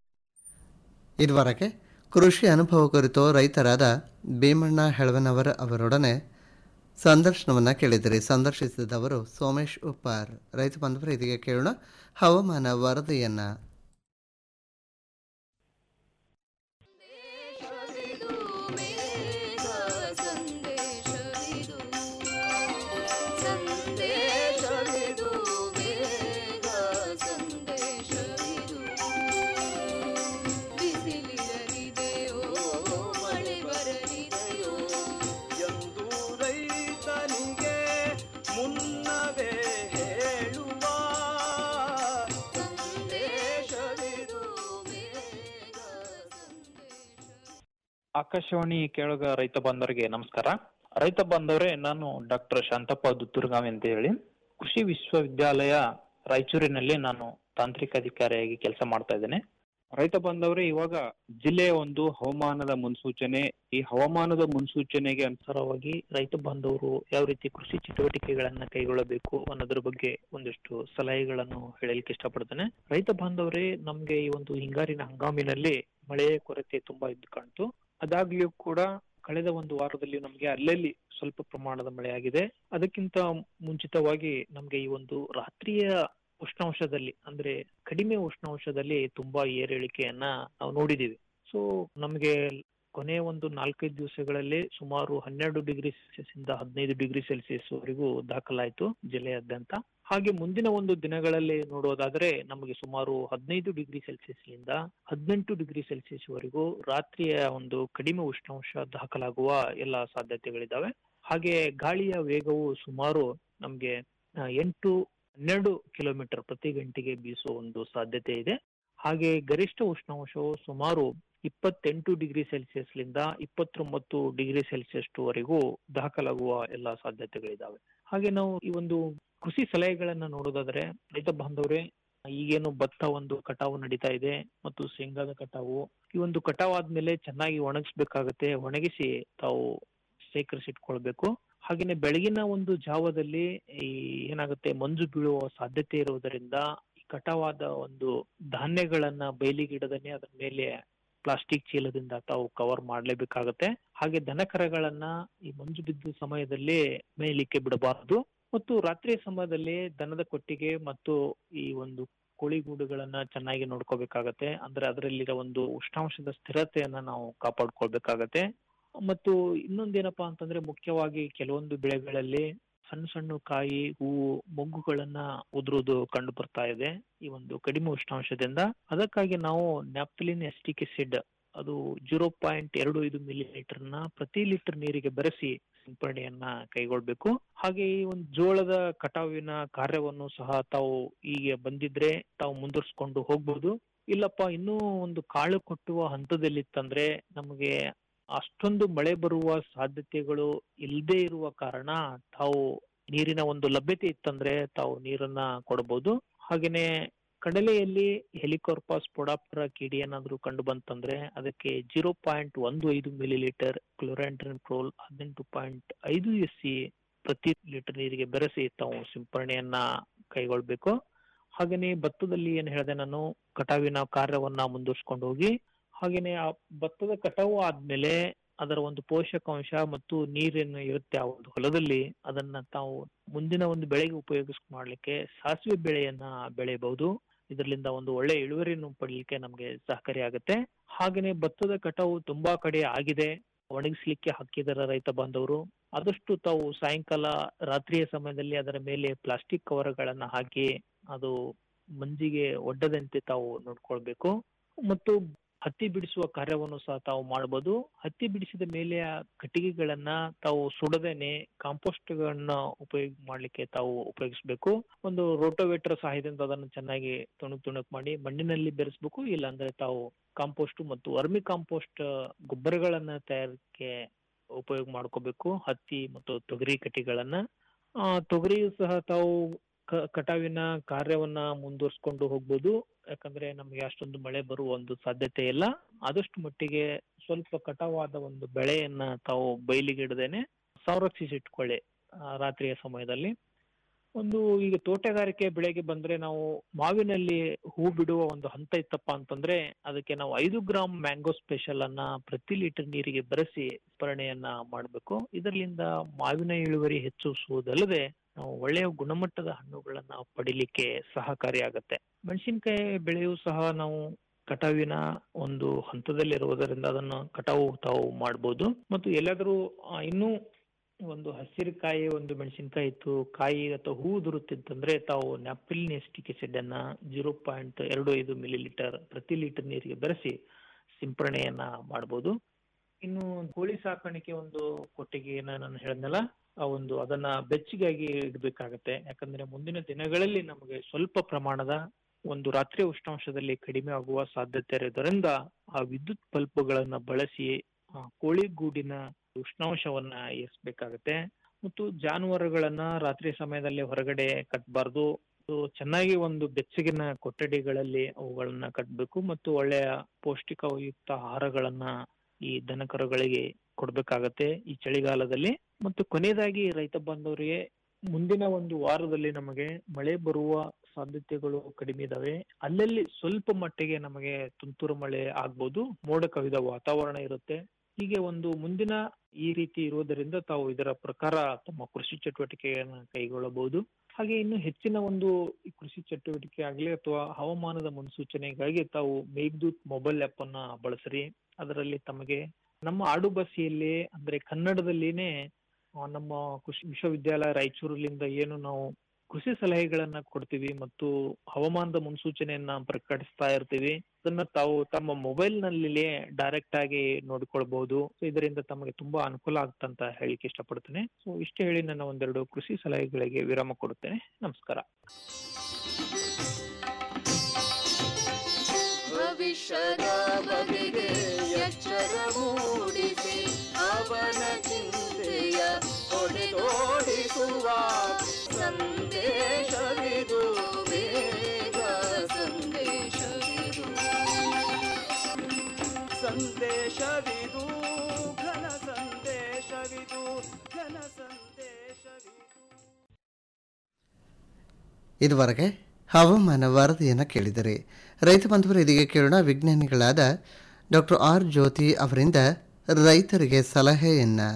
Speaker 2: ಇದುವರೆಗೆ ಕೃಷಿ ಅನುಭವ ಕುರಿತು ರೈತರಾದ ಭೀಮಣ್ಣ ಹೆಳವನವರ್ ಅವರೊಡನೆ ಸಂದರ್ಶನವನ್ನು ಕೇಳಿದಿರಿ ಸಂದರ್ಶಿಸಿದವರು ಸೋಮೇಶ್ ಉಪ್ಪಾರ್ ರೈತ ಬಂಧುವರು ಇದೀಗ ಕೇಳೋಣ ಹವಾಮಾನ ವರದಿಯನ್ನು
Speaker 17: ಎಂದು ರೈತನಿಗೆ ಮುನ್ನವೇ ಹೇಳುವ ಸಂದೇಶವಿದು
Speaker 18: ಆಕಾಶವಾಣಿ ಕೇಳುಗ ರೈತ ಬಾಂಧವರಿಗೆ ನಮಸ್ಕಾರ ರೈತ ಬಾಂಧವರೇ ನಾನು ಡಾಕ್ಟರ್ ಶಾಂತಪ್ಪ ದುತ್ತೂರ್ಗಾವಿ ಅಂತ ಹೇಳಿ ಕೃಷಿ ವಿಶ್ವವಿದ್ಯಾಲಯ ರಾಯಚೂರಿನಲ್ಲಿ ನಾನು ತಾಂತ್ರಿಕ ಅಧಿಕಾರಿಯಾಗಿ ಕೆಲಸ ಮಾಡ್ತಾ ಇದ್ದೇನೆ ರೈತ ಬಾಂಧವರೇ ಇವಾಗ ಜಿಲ್ಲೆಯ ಒಂದು ಹವಾಮಾನದ ಮುನ್ಸೂಚನೆ ಈ ಹವಾಮಾನದ ಮುನ್ಸೂಚನೆಗೆ ಅನುಸಾರವಾಗಿ ರೈತ ಬಾಂಧವರು ಯಾವ ರೀತಿ ಕೃಷಿ ಚಟುವಟಿಕೆಗಳನ್ನ ಕೈಗೊಳ್ಳಬೇಕು ಅನ್ನೋದ್ರ ಬಗ್ಗೆ ಒಂದಿಷ್ಟು ಸಲಹೆಗಳನ್ನು ಹೇಳಲಿಕ್ಕೆ ಇಷ್ಟಪಡ್ತೇನೆ ರೈತ ಬಾಂಧವರೇ ನಮ್ಗೆ ಈ ಒಂದು ಹಿಂಗಾರಿನ ಹಂಗಾಮಿನಲ್ಲಿ ಮಳೆಯ ಕೊರತೆ ತುಂಬಾ ಇದ್ದು ಕಾಣ್ತು ಅದಾಗ್ಲಿಯೂ ಕೂಡ ಕಳೆದ ಒಂದು ವಾರದಲ್ಲಿ ನಮ್ಗೆ ಅಲ್ಲಲ್ಲಿ ಸ್ವಲ್ಪ ಪ್ರಮಾಣದ ಮಳೆ ಆಗಿದೆ ಅದಕ್ಕಿಂತ ಮುಂಚಿತವಾಗಿ ನಮ್ಗೆ ಈ ಒಂದು ರಾತ್ರಿಯ ಉಷ್ಣಾಂಶದಲ್ಲಿ ಅಂದ್ರೆ ಕಡಿಮೆ ಉಷ್ಣಾಂಶದಲ್ಲಿ ತುಂಬಾ ಏರಿಳಿಕೆಯನ್ನ ನಾವು ನೋಡಿದೀವಿ ಸೊ ನಮ್ಗೆ ಕೊನೆಯ ಒಂದು ನಾಲ್ಕೈದು ದಿವಸಗಳಲ್ಲಿ ಸುಮಾರು ಹನ್ನೆರಡು ಡಿಗ್ರಿ ಸೆಲ್ಸಿಯಸ್ ಇಂದ ಹದಿನೈದು ಡಿಗ್ರಿ ಸೆಲ್ಸಿಯಸ್ ವರೆಗೂ ದಾಖಲಾಯಿತು ಜಿಲ್ಲೆಯಾದ್ಯಂತ ಹಾಗೆ ಮುಂದಿನ ಒಂದು ದಿನಗಳಲ್ಲಿ ನೋಡೋದಾದ್ರೆ ನಮಗೆ ಸುಮಾರು ಹದಿನೈದು ಡಿಗ್ರಿ ಸೆಲ್ಸಿಯಸ್ ನಿಂದ ಹದಿನೆಂಟು ಡಿಗ್ರಿ ಸೆಲ್ಸಿಯಸ್ ವರೆಗೂ ರಾತ್ರಿಯ ಒಂದು ಕಡಿಮೆ ಉಷ್ಣಾಂಶ ದಾಖಲಾಗುವ ಎಲ್ಲ ಸಾಧ್ಯತೆಗಳಿದಾವೆ ಹಾಗೆ ಗಾಳಿಯ ವೇಗವು ಸುಮಾರು ನಮ್ಗೆ ಆ, ಎಂಟು ಹನ್ನೆರಡು ಕಿಲೋಮೀಟರ್ ಪ್ರತಿ ಗಂಟೆಗೆ ಬೀಸುವ ಒಂದು ಸಾಧ್ಯತೆ ಇದೆ ಹಾಗೆ ಗರಿಷ್ಠ ಉಷ್ಣಾಂಶವು ಸುಮಾರು ಇಪ್ಪತ್ತೆಂಟು ಡಿಗ್ರಿ ಸೆಲ್ಸಿಯಸ್ ಲಿಂದ ಇಪ್ಪತ್ತೊಂಬತ್ತು ಡಿಗ್ರಿ ಸೆಲ್ಸಿಯಸ್ ವರೆಗೂ ದಾಖಲಾಗುವ ಎಲ್ಲ ಸಾಧ್ಯತೆಗಳಿದಾವೆ ಹಾಗೆ ನಾವು ಈ ಒಂದು ಕೃಷಿ ಸಲಹೆಗಳನ್ನ ನೋಡೋದಾದ್ರೆ ರೈತ ಬಾಂಧವರೇ ಈಗೇನು ಭತ್ತ ಒಂದು ಕಟಾವು ನಡೀತಾ ಇದೆ ಮತ್ತು ಶೇಂಗಾದ ಕಟಾವು ಈ ಒಂದು ಕಟಾವ್ ಆದ್ಮೇಲೆ ಚೆನ್ನಾಗಿ ಒಣಗಿಸ್ಬೇಕಾಗತ್ತೆ ಒಣಗಿಸಿ ತಾವು ಶೇಖರಿಸಿಟ್ಕೊಳ್ಬೇಕು ಹಾಗೇನೆ ಬೆಳಗಿನ ಒಂದು ಜಾವದಲ್ಲಿ ಈ ಏನಾಗುತ್ತೆ ಮಂಜು ಬೀಳುವ ಸಾಧ್ಯತೆ ಇರುವುದರಿಂದ ಈ ಕಟಾವಾದ ಒಂದು ಧಾನ್ಯಗಳನ್ನ ಬಯಲಿಗಿಡದನೆ ಅದರ ಮೇಲೆ ಪ್ಲಾಸ್ಟಿಕ್ ಚೀಲದಿಂದ ತಾವು ಕವರ್ ಮಾಡ್ಲೇಬೇಕಾಗತ್ತೆ ಹಾಗೆ ದನಕರಗಳನ್ನ ಈ ಮಂಜು ಬಿದ್ದ ಸಮಯದಲ್ಲಿ ಮೇಯಲಿಕ್ಕೆ ಬಿಡಬಾರದು ಮತ್ತು ರಾತ್ರಿಯ ಸಮಯದಲ್ಲಿ ದನದ ಕೊಟ್ಟಿಗೆ ಮತ್ತು ಈ ಒಂದು ಕೋಳಿಗೂಡುಗಳನ್ನ ಚೆನ್ನಾಗಿ ನೋಡ್ಕೋಬೇಕಾಗತ್ತೆ ಅಂದ್ರೆ ಅದರಲ್ಲಿರೋ ಒಂದು ಉಷ್ಣಾಂಶದ ಸ್ಥಿರತೆಯನ್ನ ನಾವು ಕಾಪಾಡ್ಕೊಳ್ಬೇಕಾಗತ್ತೆ ಮತ್ತು ಇನ್ನೊಂದೇನಪ್ಪಾ ಅಂತಂದ್ರೆ ಮುಖ್ಯವಾಗಿ ಕೆಲವೊಂದು ಬೆಳೆಗಳಲ್ಲಿ ಸಣ್ಣ ಸಣ್ಣ ಕಾಯಿ ಹೂವು ಮೊಗ್ಗುಗಳನ್ನ ಉದುರುವುದು ಕಂಡು ಬರ್ತಾ ಇದೆ ಈ ಒಂದು ಕಡಿಮೆ ಉಷ್ಣಾಂಶದಿಂದ ಅದಕ್ಕಾಗಿ ನಾವು ನ್ಯಾಪ್ತಲಿನ್ ಎಸ್ಟಿಕ್ ಎಸಿಡ್ ಅದು ಜೀರೋ ಪಾಯಿಂಟ್ ಎರಡು ಐದು ಮಿಲಿ ನ ಪ್ರತಿ ಲೀಟರ್ ನೀರಿಗೆ ಬೆರೆಸಿ ಸಿಂಪರಣೆಯನ್ನ ಕೈಗೊಳ್ಬೇಕು ಹಾಗೆ ಈ ಒಂದು ಜೋಳದ ಕಟಾವಿನ ಕಾರ್ಯವನ್ನು ಸಹ ತಾವು ಹೀಗೆ ಬಂದಿದ್ರೆ ತಾವು ಮುಂದುವರ್ಸ್ಕೊಂಡು ಹೋಗ್ಬೋದು ಇಲ್ಲಪ್ಪ ಇನ್ನೂ ಒಂದು ಕಾಳು ಕೊಟ್ಟುವ ಹಂತದಲ್ಲಿತ್ತಂದ್ರೆ ನಮಗೆ ಅಷ್ಟೊಂದು ಮಳೆ ಬರುವ ಸಾಧ್ಯತೆಗಳು ಇಲ್ಲದೆ ಇರುವ ಕಾರಣ ತಾವು ನೀರಿನ ಒಂದು ಲಭ್ಯತೆ ಇತ್ತಂದ್ರೆ ತಾವು ನೀರನ್ನ ಕೊಡಬಹುದು ಹಾಗೇನೆ ಕಡಲೆಯಲ್ಲಿ ಹೆಲಿಕಾರ್ಪಾಸ್ ಪೊಡಾಪ್ಟರ ಕೀಡಿ ಏನಾದ್ರೂ ಕಂಡು ಬಂತಂದ್ರೆ ಅದಕ್ಕೆ ಜೀರೋ ಪಾಯಿಂಟ್ ಒಂದು ಐದು ಮಿಲಿ ಲೀಟರ್ ಕ್ಲೋರಾಂಟ್ರಿನ್ಪ್ರೋಲ್ ಹದಿನೆಂಟು ಪಾಯಿಂಟ್ ಐದು ಎಸ್ ಸಿ ಪ್ರತಿ ಲೀಟರ್ ನೀರಿಗೆ ಬೆರೆಸಿ ತಾವು ಸಿಂಪರಣೆಯನ್ನ ಕೈಗೊಳ್ಬೇಕು ಹಾಗೇನೆ ಭತ್ತದಲ್ಲಿ ಏನ್ ಹೇಳಿದೆ ನಾನು ಕಟಾವಿನ ಕಾರ್ಯವನ್ನ ಮುಂದುವರ್ಸ್ಕೊಂಡು ಹೋಗಿ ಹಾಗೇನೆ ಆ ಭತ್ತದ ಕಟಾವು ಆದ್ಮೇಲೆ ಅದರ ಒಂದು ಪೋಷಕಾಂಶ ಮತ್ತು ನೀರೇನು ಇರುತ್ತೆ ಆ ಒಂದು ಹೊಲದಲ್ಲಿ ಅದನ್ನ ತಾವು ಮುಂದಿನ ಒಂದು ಬೆಳೆಗೆ ಉಪಯೋಗಿಸ್ ಮಾಡ್ಲಿಕ್ಕೆ ಸಾಸಿವೆ ಬೆಳೆಯನ್ನ ಬೆಳೆಯಬಹುದು ಇದರಿಂದ ಒಂದು ಒಳ್ಳೆ ಇಳುವರಿಯನ್ನು ಪಡಲಿಕ್ಕೆ ನಮ್ಗೆ ಸಹಕಾರಿ ಆಗುತ್ತೆ ಹಾಗೇನೆ ಭತ್ತದ ಕಟಾವು ತುಂಬಾ ಕಡೆ ಆಗಿದೆ ಒಣಗಿಸ್ಲಿಕ್ಕೆ ಹಾಕಿದಾರೆ ರೈತ ಬಾಂಧವರು ಆದಷ್ಟು ತಾವು ಸಾಯಂಕಾಲ ರಾತ್ರಿಯ ಸಮಯದಲ್ಲಿ ಅದರ ಮೇಲೆ ಪ್ಲಾಸ್ಟಿಕ್ ಕವರ್ಗಳನ್ನ ಹಾಕಿ ಅದು ಮಂಜಿಗೆ ಒಡ್ಡದಂತೆ ತಾವು ನೋಡ್ಕೊಳ್ಬೇಕು ಮತ್ತು ಹತ್ತಿ ಬಿಡಿಸುವ ಕಾರ್ಯವನ್ನು ಸಹ ತಾವು ಮಾಡಬಹುದು ಹತ್ತಿ ಬಿಡಿಸಿದ ಮೇಲೆ ಆ ಕಟ್ಟಿಗೆಗಳನ್ನ ತಾವು ಸುಡದೇನೆ ಕಾಂಪೋಸ್ಟ್ ಗಳನ್ನ ಉಪಯೋಗ ಮಾಡ್ಲಿಕ್ಕೆ ತಾವು ಉಪಯೋಗಿಸ್ಬೇಕು ಒಂದು ರೋಟೋವೇಟರ್ ಸಹಾಯದಿಂದ ಅದನ್ನು ಚೆನ್ನಾಗಿ ತುಣುಕ್ ತುಣುಕ್ ಮಾಡಿ ಮಣ್ಣಿನಲ್ಲಿ ಬೆರೆಸ್ಬೇಕು ಇಲ್ಲಾಂದ್ರೆ ತಾವು ಕಾಂಪೋಸ್ಟ್ ಮತ್ತು ವರ್ಮಿ ಕಾಂಪೋಸ್ಟ್ ಗೊಬ್ಬರಗಳನ್ನ ತಯಾರಿಕೆ ಉಪಯೋಗ ಮಾಡ್ಕೋಬೇಕು ಹತ್ತಿ ಮತ್ತು ತೊಗರಿ ಕಟ್ಟಿಗಳನ್ನ ಆ ತೊಗರಿಯು ಸಹ ತಾವು ಕ- ಕಟಾವಿನ ಕಾರ್ಯವನ್ನ ಮುಂದುವರ್ಸ್ಕೊಂಡು ಹೋಗ್ಬೋದು ಯಾಕಂದ್ರೆ ನಮಗೆ ಅಷ್ಟೊಂದು ಮಳೆ ಬರುವ ಒಂದು ಸಾಧ್ಯತೆ ಇಲ್ಲ ಆದಷ್ಟು ಮಟ್ಟಿಗೆ ಸ್ವಲ್ಪ ಕಟಾವಾದ ಒಂದು ಬೆಳೆಯನ್ನ ತಾವು ಬಯಲಿಗಿಡದೇನೆ ಸಂರಕ್ಷಿಸಿಟ್ಕೊಳ್ಳಿ ಆ, ರಾತ್ರಿಯ ಸಮಯದಲ್ಲಿ ಒಂದು ಈಗ ತೋಟಗಾರಿಕೆ ಬೆಳೆಗೆ ಬಂದ್ರೆ ನಾವು ಮಾವಿನಲ್ಲಿ ಹೂ ಬಿಡುವ ಒಂದು ಹಂತ ಇತ್ತಪ್ಪ ಅಂತಂದ್ರೆ ಅದಕ್ಕೆ ನಾವು ಐದು ಗ್ರಾಮ್ ಮ್ಯಾಂಗೋ ಸ್ಪೆಷಲ್ ಅನ್ನ ಪ್ರತಿ ಲೀಟರ್ ನೀರಿಗೆ ಬೆರೆಸಿ ಸ್ಮರಣೆಯನ್ನ ಮಾಡಬೇಕು ಇದರಿಂದ ಮಾವಿನ ಇಳುವರಿ ಹೆಚ್ಚಿಸುವುದಲ್ಲದೆ ನಾವು ಒಳ್ಳೆಯ ಗುಣಮಟ್ಟದ ಹಣ್ಣುಗಳನ್ನ ಪಡಿಲಿಕ್ಕೆ ಸಹಕಾರಿಯಾಗತ್ತೆ ಮೆಣಸಿನಕಾಯಿ ಬೆಳೆಯೂ ಸಹ ನಾವು ಕಟಾವಿನ ಒಂದು ಹಂತದಲ್ಲಿರುವುದರಿಂದ ಅದನ್ನು ಕಟಾವು ತಾವು ಮಾಡ್ಬೋದು ಮತ್ತು ಎಲ್ಲಾದರೂ ಆ, ಇನ್ನೂ ಒಂದು ಹಸಿರುಕಾಯಿ ಒಂದು ಮೆಣಸಿನಕಾಯಿ ಇತ್ತು ಕಾಯಿ ಅಥವಾ ಹೂ ಉದುರುತ್ತಿತ್ತಂದ್ರೆ ತಾವು ನ್ಯಾಪಿಲಿನ್ ಎಸ್ಟಿಕ್ ಆಸಿಡ್ ಅನ್ನ ಜೀರೋ ಪಾಯಿಂಟ್ ಎರಡು ಐದು ಮಿಲಿ ಲೀಟರ್ ಪ್ರತಿ ಲೀಟರ್ ನೀರಿಗೆ ಬೆರೆಸಿ ಸಿಂಪರಣೆಯನ್ನ ಮಾಡಬಹುದು ಇನ್ನು ಕೋಳಿ ಸಾಕಾಣಿಕೆ ಒಂದು ಕೊಟ್ಟಿಗೆಯನ್ನ ನಾನು ಹೇಳಿದ್ನಲ್ಲ ಆ ಒಂದು ಅದನ್ನ ಬೆಚ್ಚಗಾಗಿ ಇಡಬೇಕಾಗತ್ತೆ ಯಾಕಂದ್ರೆ ಮುಂದಿನ ದಿನಗಳಲ್ಲಿ ನಮಗೆ ಸ್ವಲ್ಪ ಪ್ರಮಾಣದ ಒಂದು ರಾತ್ರಿ ಉಷ್ಣಾಂಶದಲ್ಲಿ ಕಡಿಮೆ ಆಗುವ ಸಾಧ್ಯತೆ ಇರೋದ್ರಿಂದ ಆ ವಿದ್ಯುತ್ ಬಲ್ಬ್ಗಳನ್ನ ಬಳಸಿ ಆ, ಕೋಳಿ ಗೂಡಿನ ಉಷ್ಣಾಂಶವನ್ನ ಏರಿಸಬೇಕಾಗತ್ತೆ ಮತ್ತು ಜಾನುವಾರುಗಳನ್ನ ರಾತ್ರಿ ಸಮಯದಲ್ಲಿ ಹೊರಗಡೆ ಕಟ್ಟಬಾರ್ದು ಚೆನ್ನಾಗಿ ಒಂದು ಬೆಚ್ಚಗಿನ ಕೊಠಡಿಗಳಲ್ಲಿ ಅವುಗಳನ್ನ ಕಟ್ಟಬೇಕು ಮತ್ತು ಒಳ್ಳೆಯ ಪೌಷ್ಟಿಕಯುಕ್ತ ಆಹಾರಗಳನ್ನ ಈ ದನಕರುಗಳಿಗೆ ಕೊಡ್ಬೇಕಾಗತ್ತೆ ಈ ಚಳಿಗಾಲದಲ್ಲಿ ಮತ್ತು ಕೊನೆಯದಾಗಿ ರೈತ ಬಾಂಧವರಿಗೆ ಮುಂದಿನ ಒಂದು ವಾರದಲ್ಲಿ ನಮಗೆ ಮಳೆ ಬರುವ ಸಾಧ್ಯತೆಗಳು ಕಡಿಮೆ ಇದಾವೆ ಅಲ್ಲಲ್ಲಿ ಸ್ವಲ್ಪ ಮಟ್ಟಿಗೆ ನಮಗೆ ತುಂತುರು ಮಳೆ ಆಗ್ಬೋದು ಮೋಡ ಕವಿದ ವಾತಾವರಣ ಇರುತ್ತೆ ಹೀಗೆ ಒಂದು ಮುಂದಿನ ಈ ರೀತಿ ಇರುವುದರಿಂದ ತಾವು ಇದರ ಪ್ರಕಾರ ತಮ್ಮ ಕೃಷಿ ಚಟುವಟಿಕೆಯನ್ನು ಕೈಗೊಳ್ಳಬಹುದು ಹಾಗೆ ಇನ್ನು ಹೆಚ್ಚಿನ ಒಂದು ಈ ಕೃಷಿ ಚಟುವಟಿಕೆ ಆಗಲಿ ಅಥವಾ ಹವಾಮಾನದ ಮುನ್ಸೂಚನೆಗಾಗಿ ತಾವು ಮೇಘದೂತ್ ಮೊಬೈಲ್ ಆಪ್ ಅನ್ನ ಬಳಸ್ರಿ ಅದರಲ್ಲಿ ತಮಗೆ ನಮ್ಮ ಆಡು ಭಾಷೆಯಲ್ಲಿ ಅಂದ್ರೆ ಕನ್ನಡದಲ್ಲಿನೇ ಆ, ನಮ್ಮ ಕೃಷಿ ವಿಶ್ವವಿದ್ಯಾಲಯ ರಾಯಚೂರಿನಿಂದ ಏನು ನಾವು ಕೃಷಿ ಸಲಹೆಗಳನ್ನ ಕೊಡ್ತೀವಿ ಮತ್ತು ಹವಾಮಾನದ ಮುನ್ಸೂಚನೆಯನ್ನ ಪ್ರಕಟಿಸ್ತಾ ಇರ್ತೀವಿ ಅದನ್ನ ತಾವು ತಮ್ಮ ಮೊಬೈಲ್ ನಲ್ಲಿ ಡೈರೆಕ್ಟ್ ಆಗಿ ನೋಡ್ಕೊಳ್ಬಹುದು ಸೊ ಇದರಿಂದ ತಮಗೆ ತುಂಬಾ ಅನುಕೂಲ ಆಗ್ತಂತ ಹೇಳಿಕ್ಕೆ ಇಷ್ಟಪಡ್ತೇನೆ ಸೊ ಇಷ್ಟು ಹೇಳಿ ನನ್ನ ಒಂದೆರಡು ಕೃಷಿ ಸಲಹೆಗಳಿಗೆ ವಿರಾಮ ಕೊಡುತ್ತೇನೆ ನಮಸ್ಕಾರ
Speaker 17: ಭವಿಷ್ಯದ ಬಗೆಗೆ ಎಚ್ಚರ ಮೂಡಿಸಿ ಅವನ ಚಿಂತೆಯ ಹೊಡೆದೋಡಿಸುವ ಸಂದೇಶವಿದು ಬೇಗ ಸಂದೇಶವಿದು ಸಂದೇಶವಿದು ಘನ ಸಂದೇಶವಿದು ಘನ ಸಂದೇಶವಿದು
Speaker 2: ಇದುವರೆಗೆ ಹವಾಮಾನ ವರದಿಯನ್ನು ಕೇಳಿದರೆ ರೈತ ಬಾಂಧವರು ಇದೀಗ ಕೇಳೋಣ ವಿಜ್ಞಾನಿಗಳಾದ ಡಾಕ್ಟರ್ ಆರ್ ಜ್ಯೋತಿ ಅವರಿಂದ ರೈತರಿಗೆ ಸಲಹೆಯನ್ನು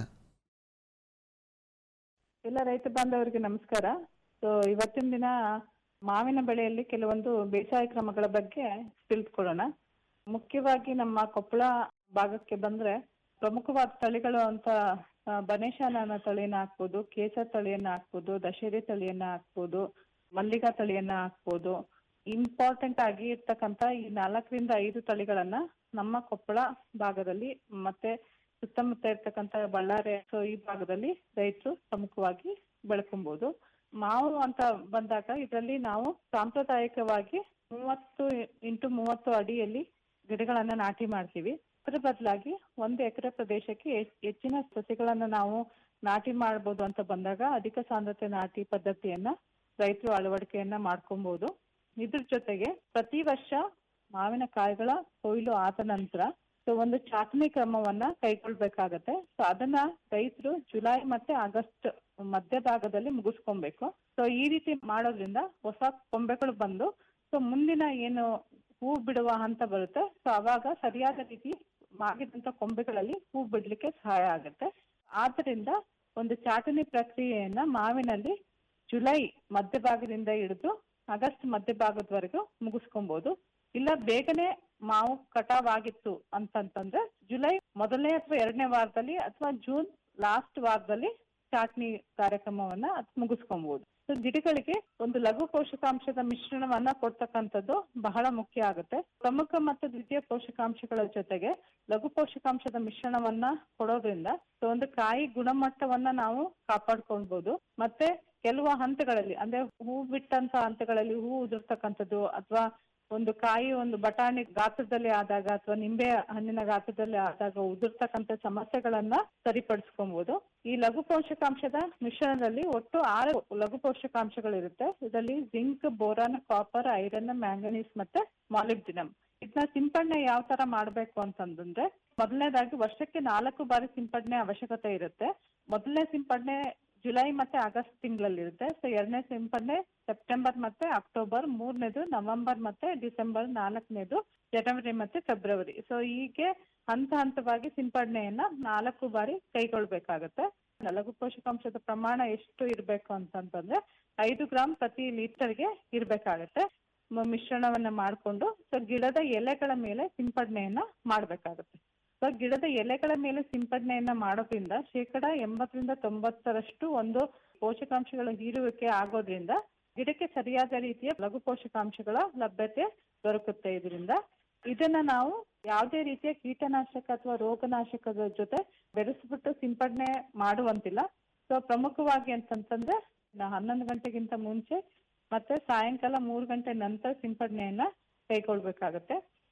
Speaker 19: ಎಲ್ಲ ರೈತ ಬಾಂಧವರಿಗೆ ನಮಸ್ಕಾರ ಸೊ ಇವತ್ತಿನ ದಿನ ಮಾವಿನ ಬೆಳೆಯಲ್ಲಿ ಕೆಲವೊಂದು ಬೇಸಾಯ ಕ್ರಮಗಳ ಬಗ್ಗೆ ತಿಳಿದುಕೊಳ್ಳೋಣ ಮುಖ್ಯವಾಗಿ ನಮ್ಮ ಕೊಪ್ಪಳ ಭಾಗಕ್ಕೆ ಬಂದ್ರೆ ಪ್ರಮುಖವಾದ ತಳಿಗಳು ಅಂತ ಆ, ಬನೇಶಾನ ಅನ್ನೋ ತಳಿಯನ್ನ ಹಾಕ್ಬೋದು ಕೇಸರ್ ತಳಿಯನ್ನ ಹಾಕ್ಬೋದು ದಶೇರಿ ತಳಿಯನ್ನ ಹಾಕ್ಬೋದು ಮಲ್ಲಿಗಾ ತಳಿಯನ್ನ ಹಾಕ್ಬೋದು ಇಂಪಾರ್ಟೆಂಟ್ ಆಗಿ ಇರ್ತಕ್ಕಂತ ಈ ನಾಲ್ಕರಿಂದ ಐದು ತಳಿಗಳನ್ನ ನಮ್ಮ ಕೊಪ್ಪಳ ಭಾಗದಲ್ಲಿ ಮತ್ತೆ ಸುತ್ತಮುತ್ತ ಇರ್ತಕ್ಕಂತ ಬಳ್ಳಾರಿ ಸೊ ಈ ಭಾಗದಲ್ಲಿ ರೈತರು ಪ್ರಮುಖವಾಗಿ ಬೆಳ್ಕೊಬಹುದು ಮಾವು ಅಂತ ಬಂದಾಗ ಇದರಲ್ಲಿ ನಾವು ಸಾಂಪ್ರದಾಯಿಕವಾಗಿ ಮೂವತ್ತು ಇಂಟು ಮೂವತ್ತು ಅಡಿಯಲ್ಲಿ ಗಿಡಗಳನ್ನ ನಾಟಿ ಮಾಡ್ತೀವಿ ಅದ್ರ ಬದಲಾಗಿ ಒಂದು ಎಕರೆ ಪ್ರದೇಶಕ್ಕೆ ಹೆಚ್- ಹೆಚ್ಚಿನ ಸಸಿಗಳನ್ನ ನಾವು ನಾಟಿ ಮಾಡ್ಬೋದು ಅಂತ ಬಂದಾಗ ಅಧಿಕ ಸಾಂದ್ರತೆ ನಾಟಿ ಪದ್ಧತಿಯನ್ನ ರೈತರು ಅಳವಡಿಕೆಯನ್ನ ಮಾಡ್ಕೊಬಹುದು ಇದ್ರ ಜೊತೆಗೆ ಪ್ರತಿ ವರ್ಷ ಮಾವಿನ ಕಾಯಿಗಳ ಕೊಯ್ಲು ಆದ ನಂತರ ಸೊ ಒಂದು ಚಾಚಣಿ ಕ್ರಮವನ್ನ ಕೈಗೊಳ್ಬೇಕಾಗತ್ತೆ ಸೊ ಅದನ್ನ ರೈತರು ಜುಲೈ ಮತ್ತೆ ಆಗಸ್ಟ್ ಮಧ್ಯಭಾಗದಲ್ಲಿ ಮುಗಿಸ್ಕೊಬೇಕು ಸೊ ಈ ರೀತಿ ಮಾಡೋದ್ರಿಂದ ಹೊಸ ಕೊಂಬೆಗಳು ಬಂದು ಸೊ ಮುಂದಿನ ಏನು ಹೂ ಬಿಡುವ ಹಂತ ಬರುತ್ತೆ ಸೊ ಅವಾಗ ಸರಿಯಾದ ರೀತಿ ಮಾಗಿದಂತ ಕೊಂಬೆಗಳಲ್ಲಿ ಹೂ ಬಿಡ್ಲಿಕ್ಕೆ ಸಹಾಯ ಆಗುತ್ತೆ ಆದ್ರಿಂದ ಒಂದು ಚಾಟಣಿ ಪ್ರಕ್ರಿಯೆಯನ್ನ ಮಾವಿನಲ್ಲಿ ಜುಲೈ ಮಧ್ಯಭಾಗದಿಂದ ಹಿಡಿದು ಆಗಸ್ಟ್ ಮಧ್ಯಭಾಗದವರೆಗೂ ಮುಗಿಸ್ಕೊಬಹುದು ಇಲ್ಲ ಬೇಗನೆ ಮಾವು ಕಟಾವ್ ಆಗಿತ್ತು ಅಂತಂತಂದ್ರೆ ಜುಲೈ ಮೊದಲನೇ ಅಥವಾ ಎರಡನೇ ವಾರದಲ್ಲಿ ಅಥವಾ ಜೂನ್ ಲಾಸ್ಟ್ ವಾರದಲ್ಲಿ ಚಾಟ್ನಿ ಕಾರ್ಯಕ್ರಮವನ್ನ ಅದ್ ಮುಗಿಸ್ಕೊಬಹುದು ಸೊ ಗಿಡಗಳಿಗೆ ಒಂದು ಲಘು ಪೋಷಕಾಂಶದ ಮಿಶ್ರಣವನ್ನ ಕೊಡ್ತಕ್ಕಂಥದ್ದು ಬಹಳ ಮುಖ್ಯ ಆಗುತ್ತೆ ಪ್ರಮುಖ ಮತ್ತು ದ್ವಿತೀಯ ಪೋಷಕಾಂಶಗಳ ಜೊತೆಗೆ ಲಘು ಪೋಷಕಾಂಶದ ಮಿಶ್ರಣವನ್ನ ಕೊಡೋದ್ರಿಂದ ಸೊ ಒಂದು ಕಾಯಿ ಗುಣಮಟ್ಟವನ್ನ ನಾವು ಕಾಪಾಡ್ಕೊಳ್ಬಹುದು ಮತ್ತೆ ಕೆಲವು ಹಂತಗಳಲ್ಲಿ ಅಂದ್ರೆ ಹೂ ಬಿಟ್ಟಂತ ಹಂತಗಳಲ್ಲಿ ಹೂ ಉದುರ್ತಕ್ಕಂಥದ್ದು ಅಥವಾ ಒಂದು ಕಾಯಿ ಒಂದು ಬಟಾಣಿ ಗಾತ್ರದಲ್ಲಿ ಆದಾಗ ಅಥವಾ ನಿಂಬೆ ಹಣ್ಣಿನ ಗಾತ್ರದಲ್ಲಿ ಆದಾಗ ಉದುರ್ತಕ್ಕಂಥ ಸಮಸ್ಯೆಗಳನ್ನ ಸರಿಪಡಿಸ್ಕೊಬಹುದು ಈ ಲಘು ಪೋಷಕಾಂಶದ ಮಿಶ್ರಣದಲ್ಲಿ ಒಟ್ಟು ಆರು ಲಘು ಪೋಷಕಾಂಶಗಳಿರುತ್ತೆ ಇದರಲ್ಲಿ zinc boron copper iron manganese ಮತ್ತೆ ಮಾಲಿಬ್ಡಿನಮ್ ಇದನ್ನ ಸಿಂಪಡಣೆ ಯಾವ ತರ ಮಾಡ್ಬೇಕು ಅಂತಂದ್ರೆ ಮೊದಲನೇದಾಗಿ ವರ್ಷಕ್ಕೆ ನಾಲ್ಕು ಬಾರಿ ಸಿಂಪಡಣೆ ಅವಶ್ಯಕತೆ ಇರುತ್ತೆ ಮೊದಲನೇ ಸಿಂಪಡಣೆ ಜುಲೈ ಮತ್ತೆ ಆಗಸ್ಟ್ ತಿಂಗಳಲ್ಲಿ ಇರುತ್ತೆ ಸೊ ಎರಡನೇ ಸಿಂಪಡಣೆ ಸೆಪ್ಟೆಂಬರ್ ಮತ್ತೆ ಅಕ್ಟೋಬರ್ ಮೂರನೇದು ನವೆಂಬರ್ ಮತ್ತೆ ಡಿಸೆಂಬರ್ ನಾಲ್ಕನೇದು ಜನವರಿ ಮತ್ತೆ ಫೆಬ್ರವರಿ ಸೊ ಹೀಗೆ ಹಂತ ಹಂತವಾಗಿ ಸಿಂಪಡಣೆಯನ್ನ ನಾಲ್ಕು ಬಾರಿ ಕೈಗೊಳ್ಬೇಕಾಗತ್ತೆ ಲಘು ಪೋಷಕಾಂಶದ ಪ್ರಮಾಣ ಎಷ್ಟು ಇರ್ಬೇಕು ಅಂತಂತಂದ್ರೆ ಐದು ಗ್ರಾಂ ಪ್ರತಿ ಲೀಟರ್ಗೆ ಇರ್ಬೇಕಾಗತ್ತೆ ಮ- ಮಿಶ್ರಣವನ್ನ ಮಾಡ್ಕೊಂಡು ಸೊ ಗಿಡದ ಎಲೆಗಳ ಮೇಲೆ ಸಿಂಪಡಣೆಯನ್ನ ಮಾಡ್ಬೇಕಾಗತ್ತೆ ಸೊ ಗಿಡದ ಎಲೆಗಳ ಮೇಲೆ ಸಿಂಪಡಣೆಯನ್ನ ಮಾಡೋದ್ರಿಂದ ಶೇಕಡ ಎಂಬತ್ತರಿಂದ ತೊಂಬತ್ತರಷ್ಟು ಒಂದು ಪೋಷಕಾಂಶಗಳ ಹೀರುವಿಕೆ ಆಗೋದ್ರಿಂದ ಗಿಡಕ್ಕೆ ಸರಿಯಾದ ರೀತಿಯ ಲಘು ಪೋಷಕಾಂಶಗಳ ಲಭ್ಯತೆ ದೊರಕುತ್ತೆ ಇದರಿಂದ ಇದನ್ನ ನಾವು ಯಾವುದೇ ರೀತಿಯ ಕೀಟನಾಶಕ ಅಥವಾ ರೋಗನಾಶಕದ ಜೊತೆ ಬೆರೆಸ್ಬಿಟ್ಟು ಸಿಂಪಡಣೆ ಮಾಡುವಂತಿಲ್ಲ ಸೊ ಪ್ರಮುಖವಾಗಿ ಅಂತಂತಂದ್ರೆ ನಾ- ಹನ್ನೊಂದು ಗಂಟೆಗಿಂತ ಮುಂಚೆ ಮತ್ತೆ ಸಾಯಂಕಾಲ ಮೂರು ಗಂಟೆ ನಂತರ ಸಿಂಪಡಣೆಯನ್ನ ಕೈಗೊಳ್ಬೇಕಾಗತ್ತೆ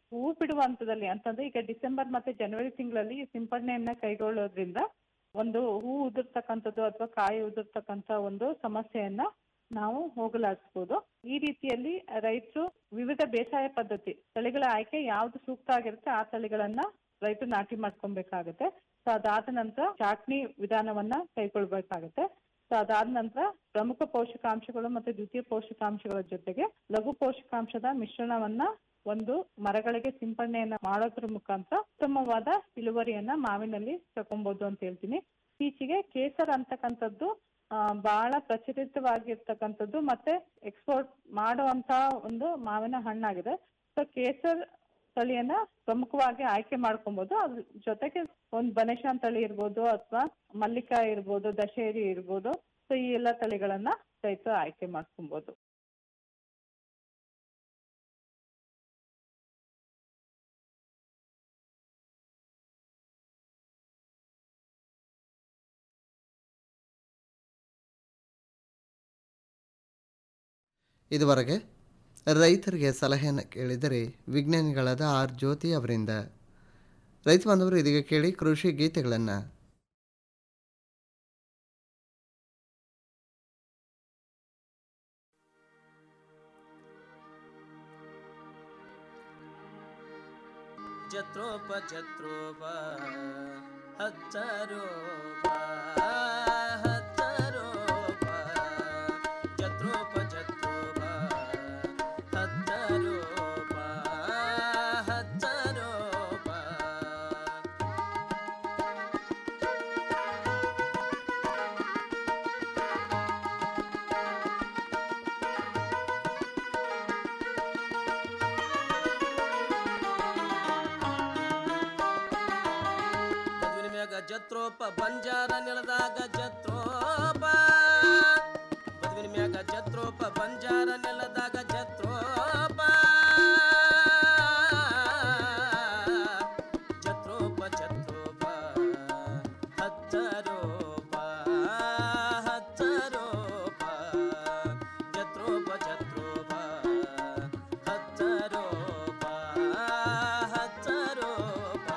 Speaker 19: ಹೂ ಬಿಡುವ ಹಂತದಲ್ಲಿ ಅಂತಂದ್ರೆ ಈಗ ಡಿಸೆಂಬರ್ ಮತ್ತೆ ಜನವರಿ ತಿಂಗಳಲ್ಲಿ ಸಿಂಪಡಣೆಯನ್ನ ಕೈಗೊಳ್ಳೋದ್ರಿಂದ ಒಂದು ಹೂ ಉದುರ್ತಕ್ಕಂಥದ್ದು ಅಥವಾ ಕಾಯಿ ಉದುರ್ತಕ್ಕಂಥ ಒಂದು ಸಮಸ್ಯೆಯನ್ನ ನಾವು ಹೋಗಲಾಡಿಸ್ಬೋದು ಈ ರೀತಿಯಲ್ಲಿ ರೈತರು ವಿವಿಧ ಬೇಸಾಯ ಪದ್ಧತಿ ತಳಿಗಳ ಆಯ್ಕೆ ಯಾವ್ದು ಸೂಕ್ತ ಆಗಿರುತ್ತೆ ಆ ತಳಿಗಳನ್ನ ರೈತರು ನಾಟಿ ಮಾಡ್ಕೊಬೇಕಾಗುತ್ತೆ ಸೊ ಅದಾದ ನಂತರ ಚಾಟ್ನಿ ವಿಧಾನವನ್ನ ಕೈಗೊಳ್ಬೇಕಾಗುತ್ತೆ ಸೊ ಅದಾದ ನಂತರ ಪ್ರಮುಖ ಪೋಷಕಾಂಶಗಳು ಮತ್ತು ದ್ವಿತೀಯ ಪೋಷಕಾಂಶಗಳ ಜೊತೆಗೆ ಲಘು ಪೋಷಕಾಂಶದ ಮಿಶ್ರಣವನ್ನ ಒಂದು ಮರಗಳಿಗೆ ಸಿಂಪಡಣೆಯನ್ನ ಮಾಡೋದ್ರ ಮುಖಾಂತರ ಉತ್ತಮವಾದ ಇಳುವರಿಯನ್ನ ಮಾವಿನಲ್ಲಿ ತಗೊಬಹುದು ಅಂತ ಹೇಳ್ತೀನಿ ಇತ್ತೀಚೆಗೆ ಕೇಸರ್ ಅಂತಕ್ಕಂಥದ್ದು ಆ, ಬಹಳ ಪ್ರಚಲಿತವಾಗಿರ್ತಕ್ಕಂಥದ್ದು ಮತ್ತೆ ಎಕ್ಸ್ಪೋರ್ಟ್ ಮಾಡುವಂತ ಒಂದು ಮಾವಿನ ಹಣ್ಣಾಗಿದೆ ಸೊ ಕೇಸರ್ ತಳಿಯನ್ನ ಪ್ರಮುಖವಾಗಿ ಆಯ್ಕೆ ಮಾಡ್ಕೊಬಹುದು ಅದ್ರ ಜೊತೆಗೆ ಒಂದು ಬನೇಶಾನ್ ತಳಿ ಇರ್ಬೋದು ಅಥವಾ ಮಲ್ಲಿಕಾ ಇರ್ಬೋದು ದಶೇರಿ ಇರ್ಬೋದು ಸೊ ಈ ಎಲ್ಲ ತಳಿಗಳನ್ನ ರೈತರು ಆಯ್ಕೆ ಮಾಡ್ಕೊಬಹುದು
Speaker 2: ಇದುವರೆಗೆ ರೈತರಿಗೆ ಸಲಹೆಯನ್ನು ಕೇಳಿದರೆ ವಿಜ್ಞಾನಿಗಳಾದ ಆರ್ ಜ್ಯೋತಿ ಅವರಿಂದ ರೈತ ಬಾಂಧವರು ಇದೀಗ ಕೇಳಿ ಕೃಷಿ ಗೀತೆಗಳನ್ನು
Speaker 20: ಜತ್ರೋಪ ಜತ್ರೋಪ ಹಚ್ಚರೋಪ ಹಚ್ಚರೋಪ ಜತ್ರೋಪ ಜತ್ರೋಪ ಹಚ್ಚರೋಪ ಹಚ್ಚರೋಪ ಮದುವಿನ ಮ್ಯಾಗ ಜತ್ರೋಪ ಬಂಜಾರ ನೆಲದಾಗ ಜತ್ರೋಪ ಮದುವಿನ ಮ್ಯಾಗ ಜತ್ರೋಪ ಬಂಜಾರ ನೆಲದಾಗ ಜತ್ರೋಪ ಜತ್ರೋಪ ಜತ್ರೋಪ ಹಚ್ಚರೋಪ ಹಚ್ಚರೋಪ ಜತ್ರೋಪ ಜತ್ರೋಪ ಹಚ್ಚರೋಪ ಹಚ್ಚರೋಪ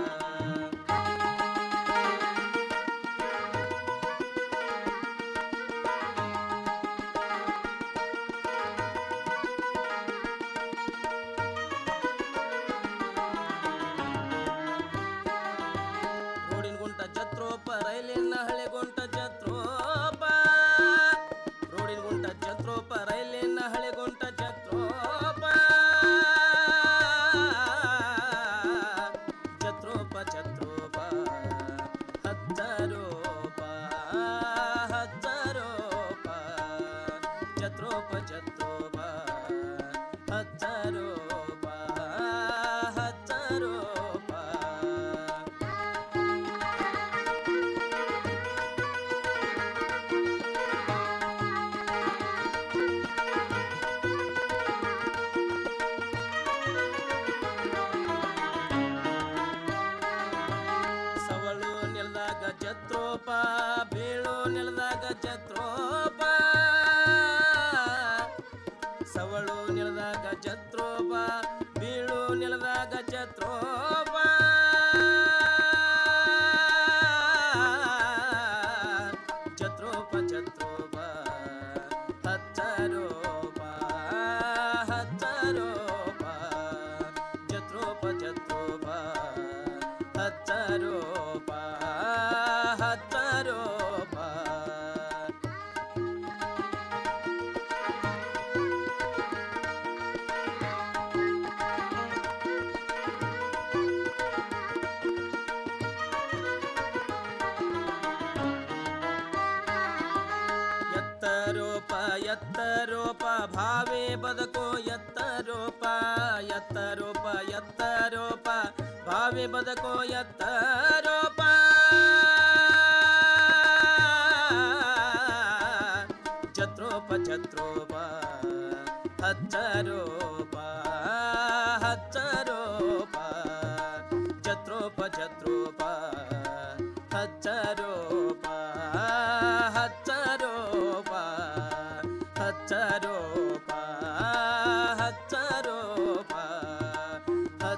Speaker 20: ರೋಡಿನ ಗುಂಟ ಜತ್ರೋಪ ರೈಲಿನ ಹಳೆ ಗುಂಟ ಜತ್ರೋಪ ರೋಡಿನ ಗುಂಟ ಜತ್ರೋಪ ರೈಲಿನ ಹಳೆ ಗುಂಟ ಜತ್ರೋಪ ಜತ್ರೋಪ ಜತ್ರೋಪ ಹಚ್ಚರೋಪ ಹಚ್ಚರೋಪ ಜತ್ರೋಪ ಜತ್ರೋಪ ಹಚ್ಚರೋಪ ಹಚ್ಚರೋಪ ಸವಳು ನೆಲದಾಗ ಜತ್ರೋಪ ಬೀಳು ನೆಲದಾಗ ಜತ್ರೋಪ ಸವಳು ನೆಲದಾಗ ಜತ್ರೋಪ ಬೀಳು ನೆಲದಾಗ ಜತ್ರೋಪ ಜತ್ರೋಪ ಜತ್ರೋಪ ಹಚ್ಚರೋಪ ಹಚ್ಚರೋಪ ಜತ್ರೋಪ ಜತ್ರೋಪ ಹಚ್ಚರೋಪ ಹಚ್ಚರೋಪ ಎತ್ತರೋಪ ಎತ್ತರೋಪ ಭಾವೇ ಬದುಕು ಎತ್ತರೋಪ ಎತ್ತರೋಪ ಎತ್ತರೋಪ ಭಾವೇ ಬದುಕು ಎತ್ತರೋಪ ಜತ್ರೋಪ ಜತ್ರೋಪ ಹಚ್ಚರೋಪ ಹಚ್ಚರೋಪ ಜತ್ರೋಪ ಜತ್ರೋಪ ಹಚ್ಚರೋಪ ಹಚ್ಚರೋಪ ಹಚ್ಚರೋಪ ಹಚ್ಚರೋಪ ಹಚ್ಚರೋಪ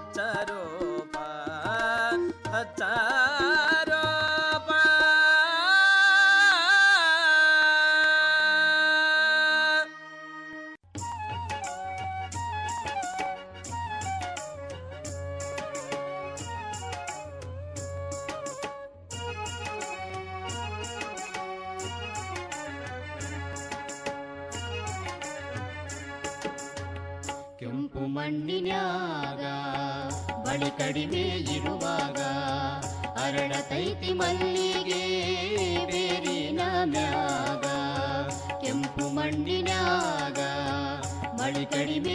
Speaker 21: ಕೆಂಪು ಮಣ್ಣಿನ್ಯಾಗ ಬಳಿ ಕಡಿಮೆ ಇರುವಾಗ ಅರಳತೈತಿ ಮಲ್ಲಿಗೆ ಬೇರಿನ ಮ್ಯಾಗ ಕೆಂಪು ಮಣ್ಣಿನ್ಯಾಗ ಮಳಿ ಕಡಿಮೆ